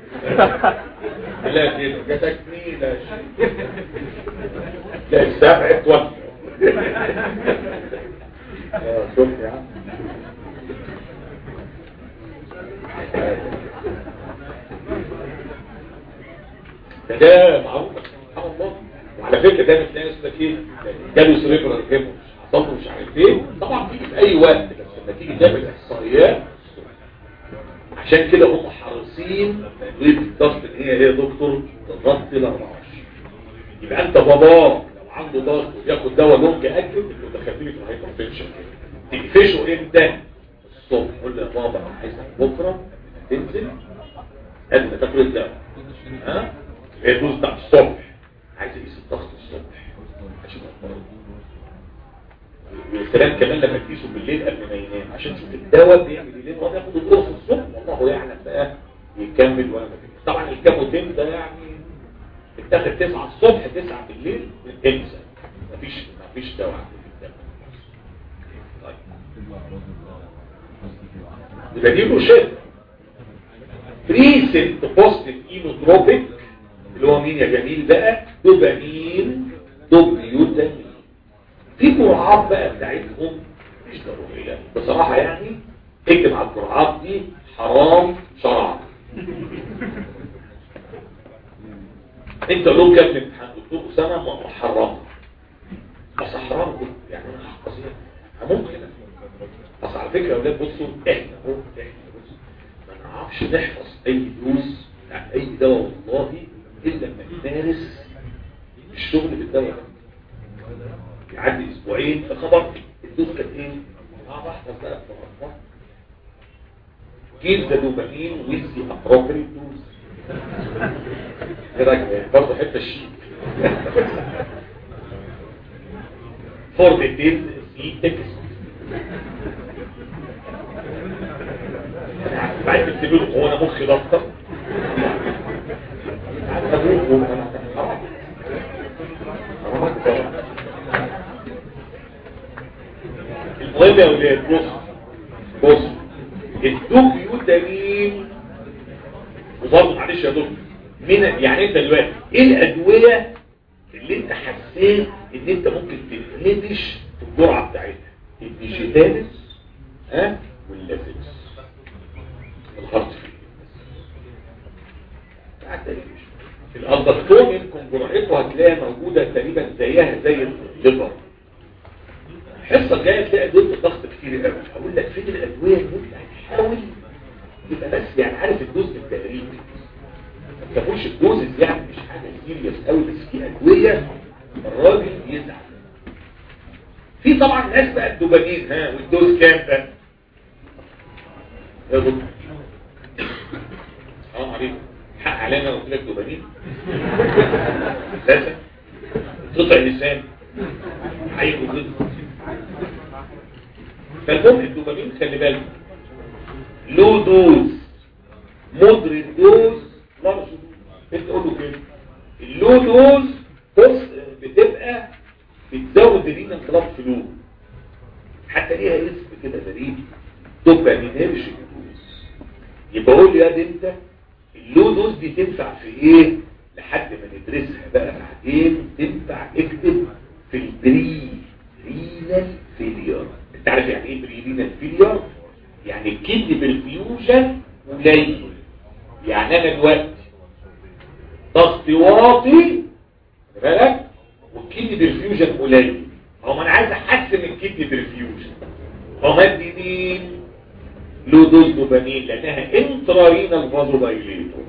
لا كده جاتك مين يا شيخ لا السبع اتوفى شوف يا عم ده معروف سبحان الله وعلى فكره ده بتلاقي ناس ايه جاله سريبرال هيموج حصل له مش عارف ايه طبعا بتيجي في اي وقت بس لما تيجي تعمل احصائيات عشان كده هم حريصين تدريب الضغط ان هي ايه يا دكتور تغطي ال 24 يبقى انت باباه لو عنده ضغط وياخد دواء لونج اكل انت دخلتني في الهايبرتنشن تقفشه امتى الصبح قول له يا بابا انا عايزك بكره تنزل قبل ما تاكل الدواء ها هي الدوز بتاع الصبح عايز اقيس الضغط الصبح عشان ويا سلام كمان لما تقيسه بالليل قبل ما ينام عشان تشوف الدواء بيعمل ايه هو بياخد القرص الصبح والله يعلم بقى يكمل ولا طبعا الكاموتين ده يعني بتاخد 9 الصبح 9 بالليل انسى مفيش مفيش دواء في الدم طيب يبقى دي روشته ريسنت بوزيتيف اينوتروبيك اللي هو مين يا جميل بقى دوبامين دوبيوتامين في جرعات بقى بتاعتهم مش ضروريه بصراحه يعني اكتب على الجرعات دي حرام شرعا انت لو كان الامتحان دكتور اسامه محرم بس حرام دي يعني فظيع ممكن بس على فكره يا اولاد بصوا احنا اهو احنا بصوا ما نعرفش نحفظ اي دروس بتاع اي دواء والله الا لما نمارس الشغل بالدواء يعدي اسبوعين فخبر الدوز كانت ايه؟ اه بحفظ بقى بتوقع give the dopamine with the appropriate dose ايه رايك برضه حته الشيك for the date see text بعد تكتبوا له هو انا مخي ضغط المهم يا ولاد بص بص الدوبيوتامين وبرضه معلش يا دكتور من يعني انت دلوقتي ايه الادويه اللي انت حسيت ان انت ممكن تنهدش في الجرعه بتاعتها الديجيتالس ها واللافكس الهارت الالدكتون يمكن جرعته هتلاقيها موجوده تقريبا زيها زي الليفر الحصه الجايه تلاقي ادويه الضغط كتير قوي هقول لك فين الادويه اللي انت هتحاول يبقى بس يعني عارف الدوز بالتقريب ما تاخدش الدوزز يعني مش حاجه سيريس قوي بس في ادويه الراجل يزعل في طبعا ناس بقى الدوبامين ها والدوز كام ده يا دكتور حرام عليكم حق علينا لو قلت لك دوبامين اساسا قطع لسان عيبه كده فالمهم الدوبامين خلي بالك لو دوز مودريت دوز لارج دوز انت تقول له كده اللو دوز بص بتبقى بتزود رينا انقلاب فلو حتى ليها اسم كده غريب دوبامينيرجيك دوز يبقى قول لي يا دي انت اللو دوز دي تنفع في ايه لحد ما ندرسها بقى بعدين تنفع اكتب في البري رينال فيلير انت عارف يعني ايه بري رينال فيلير يعني الكدني بالفيوجن قليل يعني انا دلوقتي ضغطي واطي بالك والكدني بالفيوجن قليل هو انا عايز احسن الكدني بالفيوجن هو مادي مين له دوز دوبامين لانها انترارينال فازو دايليتور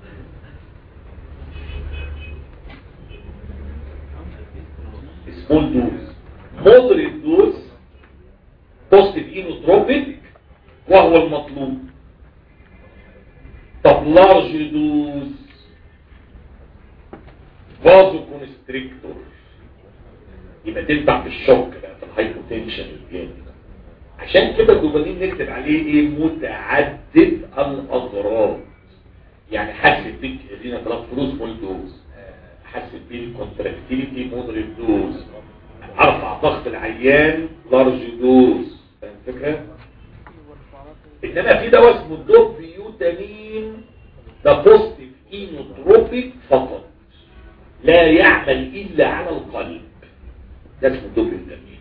سمول دوز مودريت دوز بوزيتيف اينوتروبيك وهو المطلوب طب لارج دوز فازو كونستريكتور يبقى تنفع في الشوك بقى في الهايبوتنشن الجامد عشان كده الدوبامين نكتب عليه ايه متعدد الاضرار يعني حسب بيك ادينا ثلاث فلوس مول دوز حسب بيه الكونتراكتيليتي مودريت دوز ارفع ضغط العيان لارج دوز فاهم الفكره انما في دواء اسمه الدوبيوتامين ده بوزيتيف اينوتروبيك فقط لا يعمل الا على القلب ده اسمه الدوبيوتامين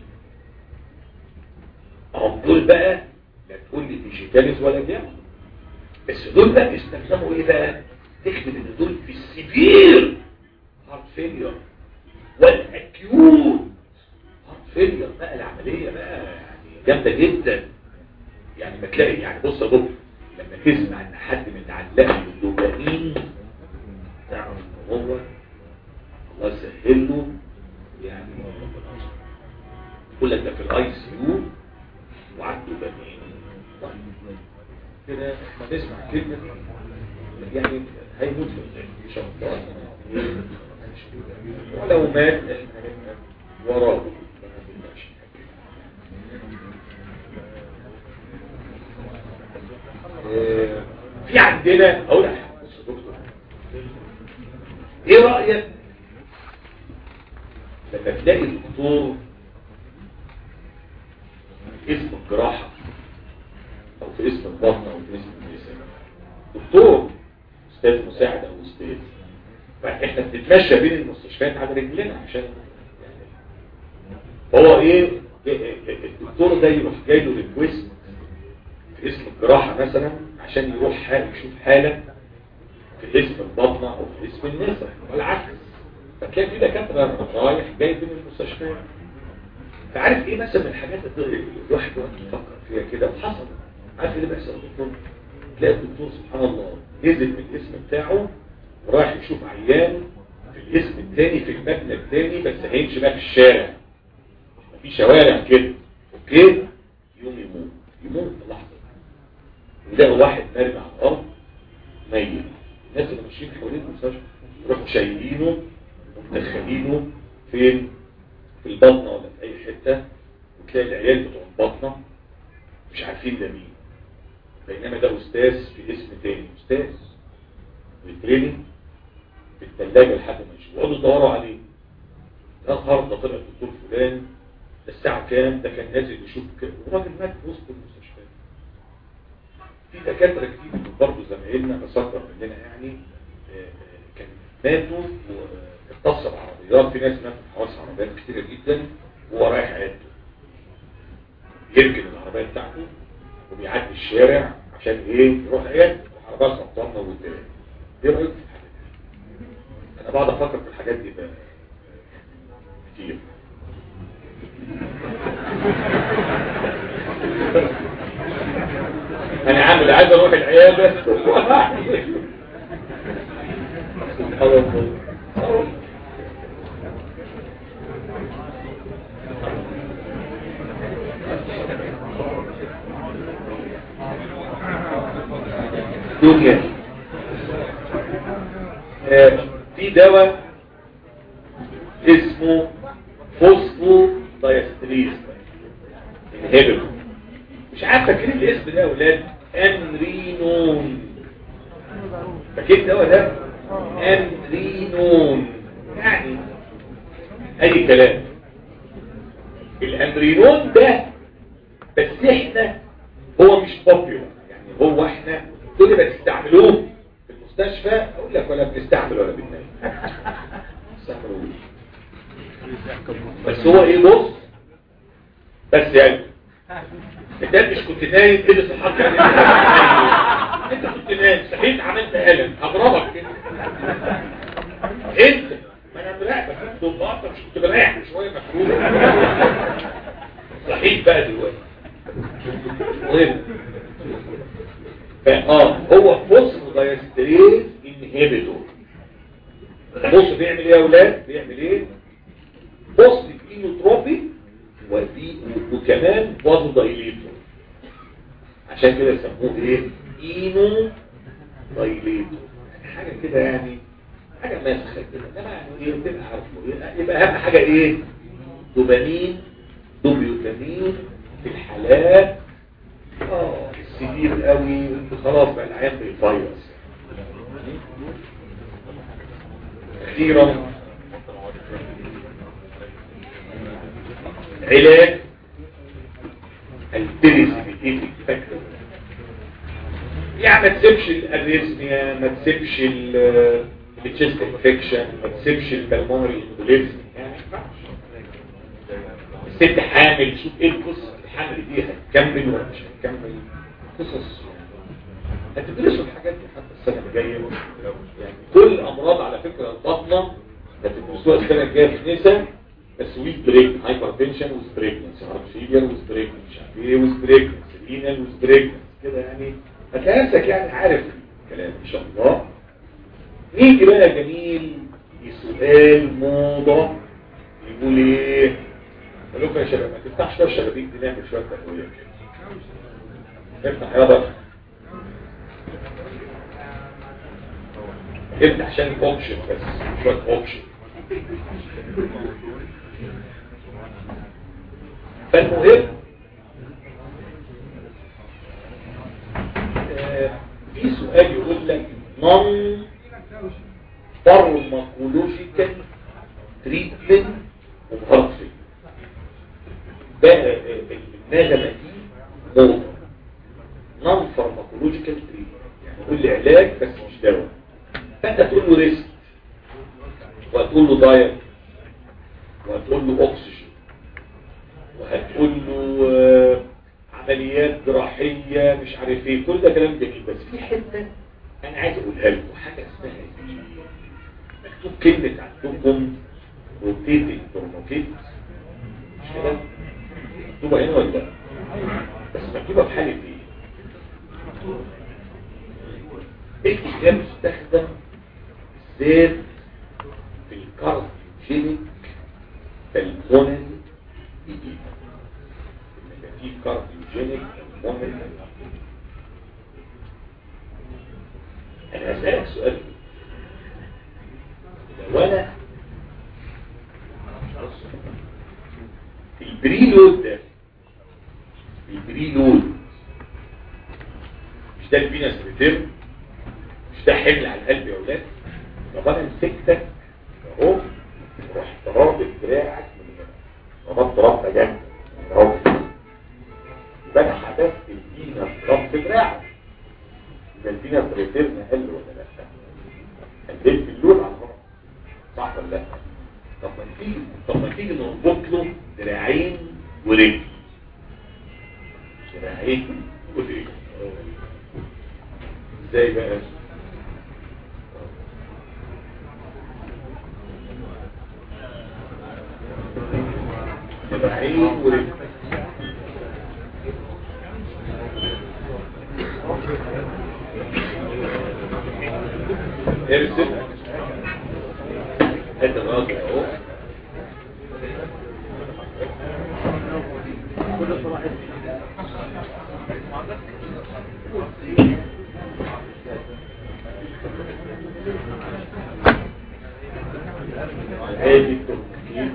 هم دول بقى لا تقول لي ديجيتاليز ولا جام بس دول بقى بيستخدموا ايه بقى تكتب ان دول في السيفير هارت فيلير والاكيوت هارت فيلير بقى العمليه بقى يعني جامده جدا يعني ما تلاقي يعني بص يا دكتور لما تسمع ان حد متعلق بالدوبامين تعرف ان هو الله يسهل له يعني يقول لك ده في الاي سي يو وعنده دوبامين كده ما نسمع كلمه يعني هيموت في الغالب ان شاء الله ولو مات احنا وراه في عندنا اقول لك بص يا دكتور ايه رايك لما تلاقي الدكتور اسم الجراحه او في اسم البطن او في اسم النساء دكتور استاذ مساعد او استاذ احنا بنتمشى بين المستشفيات على رجلنا عشان هو ايه الدكتور ده يروح جاي له ريكويست في اسم الجراحة مثلا عشان يروح حال يشوف حالة في اسم البطنة او في اسم النساء والعكس فتلاقي في دكاترة رايح جاي بين المستشفيات فعارف ايه مثلا من الحاجات اللي الواحد وقت يفكر فيها كده وحصل عارف ايه اللي بيحصل الدكتور تلاقي الدكتور سبحان الله نزل من الاسم بتاعه وراح يشوف عيان في الاسم الثاني في المبنى الثاني بس هيمشي بقى في الشارع في شوارع كده اوكي يوم يموت يموت في لحظه يلاقوا واحد مرمي على الارض ميت الناس اللي ماشيين حوالين المستشفى يروحوا شايلينه ومدخلينه فين في البطنه ولا في اي حته وتلاقي العيال بتوع البطنه مش عارفين ده مين بينما ده استاذ في اسم تاني استاذ ويترمي في الثلاجه لحد ما يشوف يقعدوا يدوروا عليه ده النهارده طلع الدكتور فلان ده الساعه كام ده كان نازل يشوف كده والراجل مات في وسط المستشفى في دكاتره كتير برضه زمايلنا بس اكبر مننا يعني كان ماتوا واتصل بعربيات في ناس ماتوا في حوادث عربيات كتيره جدا وهو رايح عيادته يركن العربيه بتاعته وبيعدي الشارع عشان ايه يروح عيادته العربيه خبطانه قدام ايه رايك في الحاجات دي انا بقعد افكر في الحاجات دي بقى كتير انا عامل عايز اروح العياده سبحان الله دنيا آه، في دواء اسمه فوسفو دايستريز انهبيتور مش عارف فاكرين الاسم ده يا اولاد امرينون فاكرين الدواء ده امرينون يعني اي كلام الامرينون ده بس احنا هو مش بوبيولار يعني هو احنا كل ما تستعملوه في المستشفى اقول لك ولا بنستعمل ولا بننام استعملوه بس هو ايه بص بس يعني انت مش كنت نايم ايه اللي صحاك يعني انت كنت نايم صحيت عملت قلم هضربك كده انت ما انا مراقبك انت انت مش كنت مريح من شويه مفروض صحيت بقى دلوقتي مهم اه هو فوسفو دايستريز انهبيتور بص بيعمل ايه يا اولاد بيعمل ايه بص اينوتروبي ودي وكمان فازو دايليتور عشان كده سموه ايه اينو دايليتور حاجه كده يعني حاجه ماسخه كده انما يعني ايه تبقى عارفه يبقى اهم حاجه ايه دوبامين دوبيوتامين في الحالات اه السدير قوي انت خلاص بقى العيان بيفيروس اخيرا علاج البريسبيتيتك فاكتور يعني ما تسيبش الاريزميا ما تسيبش التشيست انفكشن ما تسيبش البلمونري امبوليزم يعني ما ينفعش الست حامل شوف ايه القصه الحمل دي هتكمل ولا مش هتكمل قصص هتدرسوا الحاجات دي حتى السنه الجايه يعني كل الامراض على فكره البطنه هتدرسوها السنه الجايه في نسا بس ويز بريك هايبر تنشن ويز بريكنس هارت فيلير ويز بريكنس مش عارف ايه ويز بريكنس رينال ويز بريكنس كده يعني هتلاقي نفسك يعني عارف الكلام ان شاء الله نيجي بقى جميل لسؤال موضه يقول ايه قال لكم يا شباب ما تفتحش بقى الشبابيك دي نعمل شويه تهويه كده افتح يا بطل افتح عشان اوبشن بس شويه اوبشن فالمهم آه، في سؤال يقول لك نون فارماكولوجيكال تريتمنت اوف هارت بقى النغمه دي موضه نون فارماكولوجيكال تريتمنت يعني قول لي علاج بس مش دواء فانت تقول له ريسك وهتقول له دايت وهتقول له اكسجين وهتقول له آه، عمليات جراحية مش عارف ايه كل ده كلام جميل بس في حتة انا عايز اقولها لكم حاجة اسمها ايه مكتوب كلمة عندكم روتيتنج تورنوكيت مش كده مكتوبة هنا ولا لا بس مكتوبة في حالة ايه ايه ده مستخدم بالذات في الكارديوجينيك بالمونري جديد يبقى في كارديوجينيك بالمونري انا هسألك سؤال لو انا البريلود ده البريلود مش ده الفينس ريتيرن مش ده حمل على القلب يا اولاد طب انا مسكتك اهو ورحت رابط دراعك من هنا ربطت ربطه جامده اهو يبقى انا حدثت الفينس ربط دراعك يبقى الفينس ريتيرن قل ولا لا قللت اللون على الربط صح ولا لا طب ما تيجي طب ما تيجي نربط له دراعين ورجل دراعين ورجل ازاي بقى دراعين ورجل ارسم هذا الراجل اهو هذه التركيب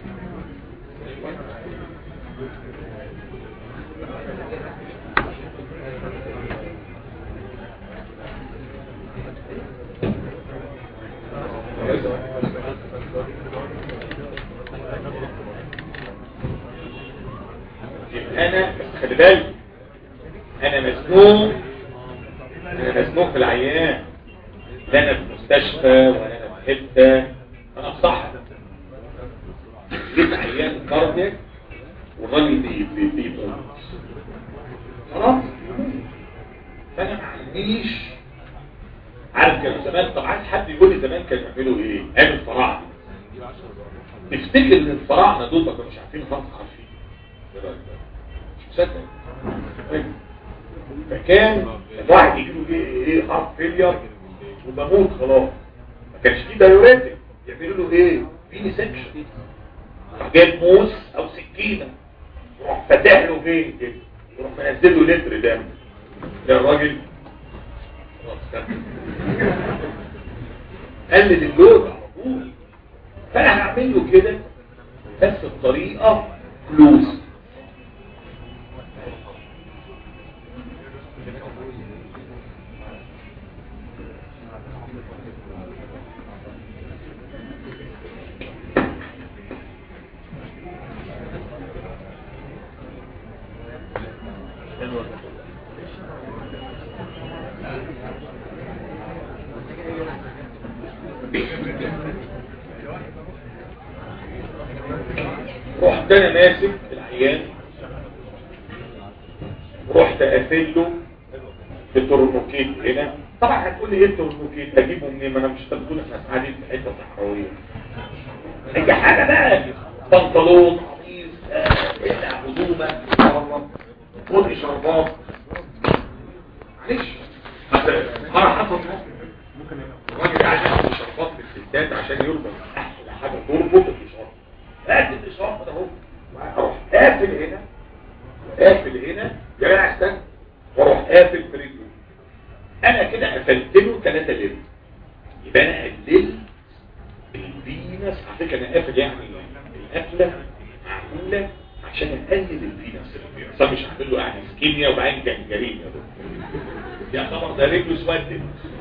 انا بس خلي بالك انا مزنوق انا مزنوق في العيان لا انا في مستشفى ولا انا في حته انا في صحراء جيت عيان كاردياك والراجل دي دي دي خلاص فانا ما عنديش عارف كانوا زمان طب عايز حد يقول لي زمان كانوا يعملوا ايه؟ ايام الفراعنه تفتكر ان الفراعنه دول ما كانوش عارفين خالص عارفين إيه رأيك بقى؟ مش مصدق فكان الواحد يجي له ايه ايه هارت فيلير وبموت خلاص ما كانش فيه دايوريتك يعملوا له ايه؟ فيني سكشن راح جايب موس او سكينه يروح فاتح له فين كده يروح منزل له لتر دم ده الراجل خلاص كمل. قلل اللود على طول فانا هعمل له كده بس بطريقه كلوز رحت انا ماسك العيان رحت قافل له بتورنوكيت هنا طبعا هتقول لي ايه التورنوكيت هجيبه منين ما انا مش هتقول احنا قاعدين في حته صحراويه اي حاجه بقى بنطلون قميص آه، اقلع هدومك خد شربات معلش مرة حصل موقف الراجل عايز ياخد شربات من الستات عشان يربط احلى حاجه تربط الاشارة هات الاشارة ده اهو اروح قافل هنا قافل هنا يا جماعه استنى واروح قافل في رجله انا كده قفلت له 3 لتر يبقى انا قللت الفينس على فكره انا قافل يعني القفله معموله عشان اقلل الفينس اللي فيها مش هعمل له يعني سكيميا وبعدين جنجرين يا دكتور يعتبر ده رجله اسودت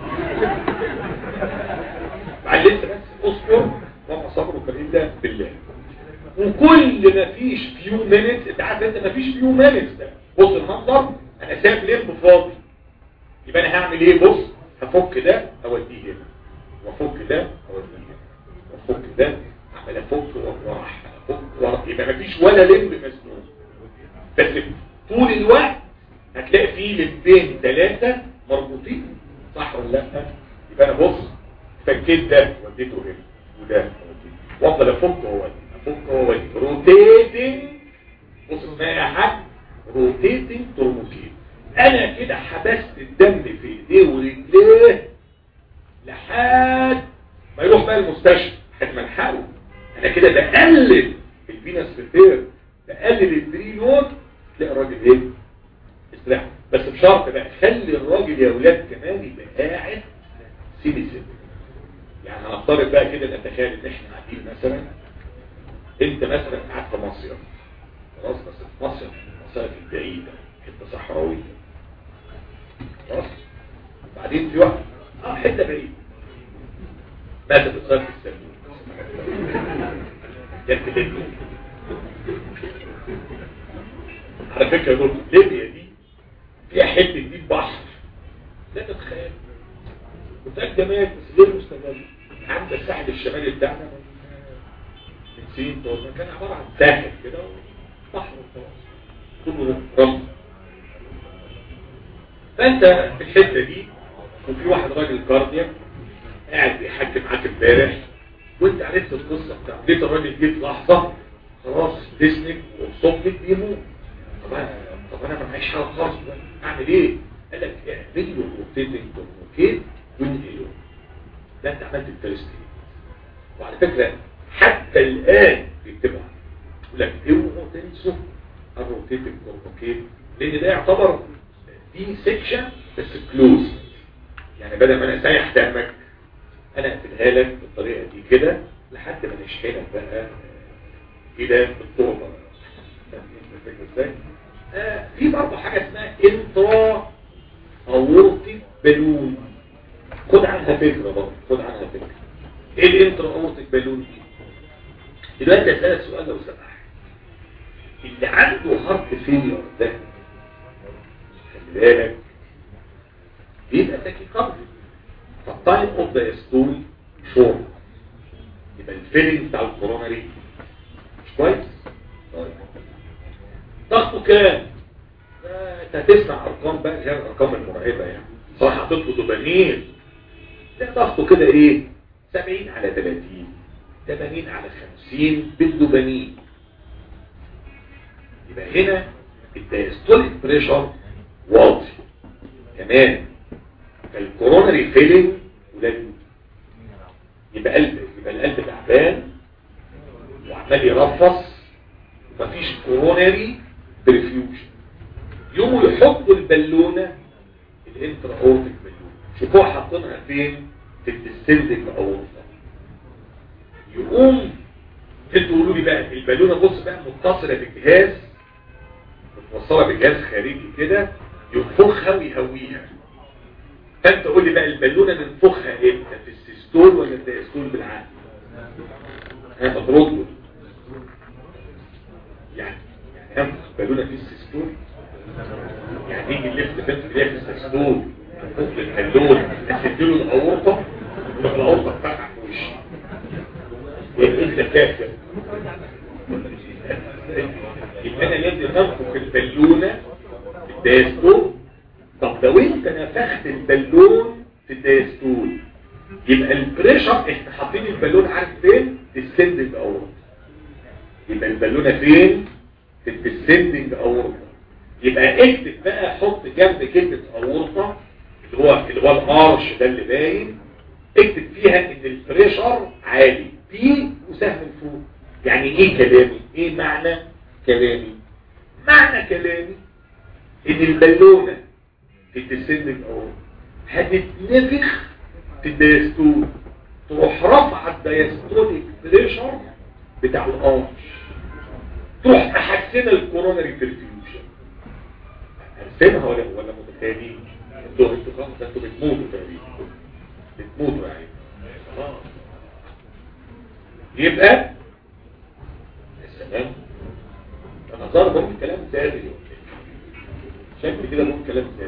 بعد لسه بس اصبر وما صبرك الا بالله وكل ما فيش فيو مينتس انت عارف انت ما فيش فيو مينتس ده بص المنظر انا سايب لمب فاضي يبقى انا هعمل ايه بص هفك ده اوديه هنا وافك ده اوديه هنا وافك ده اعمل افك واروح افك واروح يبقى ما فيش ولا لمب مسنون بس طول الوقت هتلاقي فيه لمبين ثلاثة مربوطين صح ولا لا يبقى انا بص فكيت ده وديته هنا وده وديته وافضل افك واودي افك واودي روتيتنج بص اسمها يا حاج روتيتنج تورموكيت انا كده حبست الدم في ايديه ورجليه لحد ما يروح بقى المستشفى لحد ما الحقه انا كده بقلل الفينس ريبير بقلل البري لود تلاقي الراجل ايه استريح بس بشرط بقى خلي الراجل يا ولاد كمان يبقى قاعد سيمي سيمي يعني هنفترض بقى كده نتخيل ان احنا قاعدين مثلا انت مثلا قاعد في مصيف خلاص بس في مصيف مصيف البعيده حته صحراويه خلاص بعدين في واحد اه حته بعيده ماذا بتصير في السلوك جنب ليبيا على فكره يقول ليبيا دي فيها حته دي بحر لا تتخيل متقدمات بس ليه المستقبل عند الساحل الشمالي بتاعنا من سين طول كان عباره عن ساحل كده بحر وخلاص كله رمل فانت في الحته دي وفي واحد راجل كاردياك قاعد بيحكي معاك امبارح وانت عرفت القصه بتاعته لقيت الراجل جه في لحظه خلاص ديسنك وصبت بيموت طب انا طب انا ما معيش حاجه خالص بقى. اعمل ايه؟ قال لك اعمل له روتيتنج تورنوكيت وانقله ده انت عملت الفيرست وعلى فكره حتى الان بيكتبها يقول لك اوعوا تنسوا الروتيتيف كورتيكيل لان ده يعتبر دي سيكشن بس كلوز يعني بدل ما انا سايح دمك انا اقفلها لك بالطريقه دي كده لحد ما نشحنك بقى كده بالطوبه ازاي آه في برضه حاجه اسمها انترا اورتيك بالون خد عنها فكره برضه خد عنها فكره ايه الانترا اورتيك بالون دي دلوقتي اسالك سؤال لو سمحت اللي عنده هارت فيلير ده خلي بالك بيبقى تاكيكاردي فالتايم اوف ذا ستول شورت يبقى الفيلينج بتاع الكوروناري مش كويس طيب ضغطه كام انت هتسمع ارقام بقى غير الارقام المرعبه يعني صراحه حاطط دوبامين ده ضغطه كده ايه 70 على 30 80 على 50 بالدوبامين يبقى هنا الدايستوليك بريشر واطي كمان فالكوروناري فيلينج قليل يبقى قلب يبقى القلب تعبان وعمال يرفص مفيش كوروناري بريفيوجن يوموا يحطوا البالونه الانترا اورتيك بالونه شوفوا حاطينها فين في الديسندنج اورتا يقوم انتوا تقولوا لي بقى البالونه بص بقى متصله بالجهاز متوصله بجهاز خارجي كده ينفخها ويهويها فانت قول لي بقى البالونه ننفخها امتى في السيستول ولا الدايستول بالعقل ها ترد يعني يعني انفخ بالونه في السيستول يعني يجي الليفت بنت اللي هي في السيستول تنفخ البالون تديله الاورطه تبقى الاورطه بتاعها في وشي انت كافر يبقى انا لازم انفخ البالونه في الدايستول طب لو انت نفخت البالون في الدايستول يبقى البريشر احنا حاطين البالون عارف فين السندنج اورطه يبقى البالونه فين في الديسندنج اورطه يبقى اكتب بقى حط جنب كلمه اورطه اللي هو اللي هو الارش ده اللي باين اكتب فيها ان البريشر عالي بي وسهم فوق يعني ايه كلامي ايه معنى كلامي معنى كلامي ان البالونه في الديسندنج اورطه هتتنفخ في الدايستول تروح رفع الدايستوليك بريشر بتاع الارش تروح محسنه الكوروناري برفيوجن هرسمها ولا ولا متخيلين انتوا انتوا خلاص انتوا بتموتوا تقريبا بتموتوا يعني خلاص يبقى السلام انا ظهر بقول كلام ساذج شكل كده بقول كلام ساذج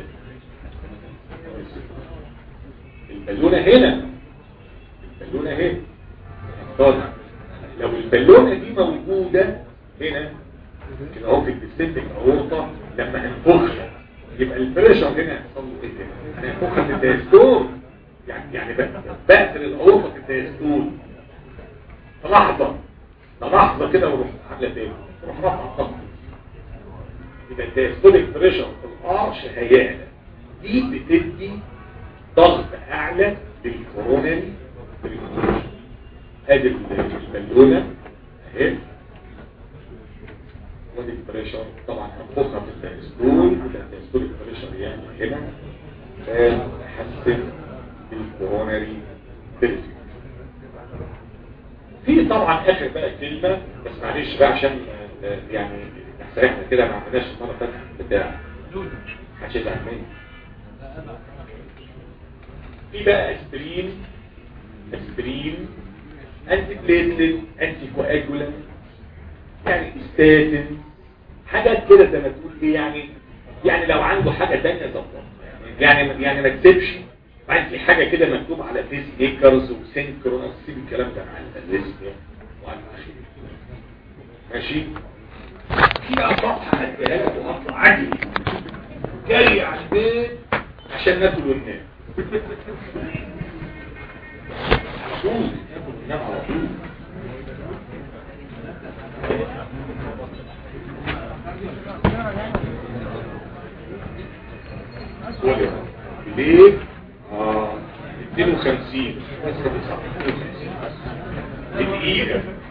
البالونه هنا البالونه هنا طيب لو البالونه دي موجوده هنا كده اهو في الديستنتك اورطه لما هنفخها يبقى البريشر هنا هيحصل له ايه هنا هنفخها في الدايستول يعني يعني بقتل الاورطه في الدايستول لحظه لحظه كده وروح عامله تاني تروح رفع الضغط يبقى الدايستوليك بريشر في الارش هيعلى دي بتدي ضغط اعلى للكوروناري ادي البالونه اهي ودي البريشر طبعا هنفخها في الدايستول الدايستول البريشر يعني هنا فنحسن الكوروناري بريشر في طبعا اخر بقى كلمه بس معلش بقى عشان يعني احنا كده ما عملناش المره اللي فاتت بتاع هتزعل مني في بقى اسبرين اسبرين انتي بليتلت انتي كواجولانت يعني ستاتين حاجات كده زي ما تقول ايه يعني يعني لو عنده حاجة تانية ظبطها يعني يعني ما تسيبش بعد في حاجة كده مكتوب على فيس ايكرز وسينكرونس سيب الكلام ده على الريسك وعلى الاخير ماشي في بقى صفحة هديها لك وهطلع عادي جري على البيت عشان ناكل وننام على طول ناكل وننام على طول ليه؟ اه 52 لسه 52 دي دقيقة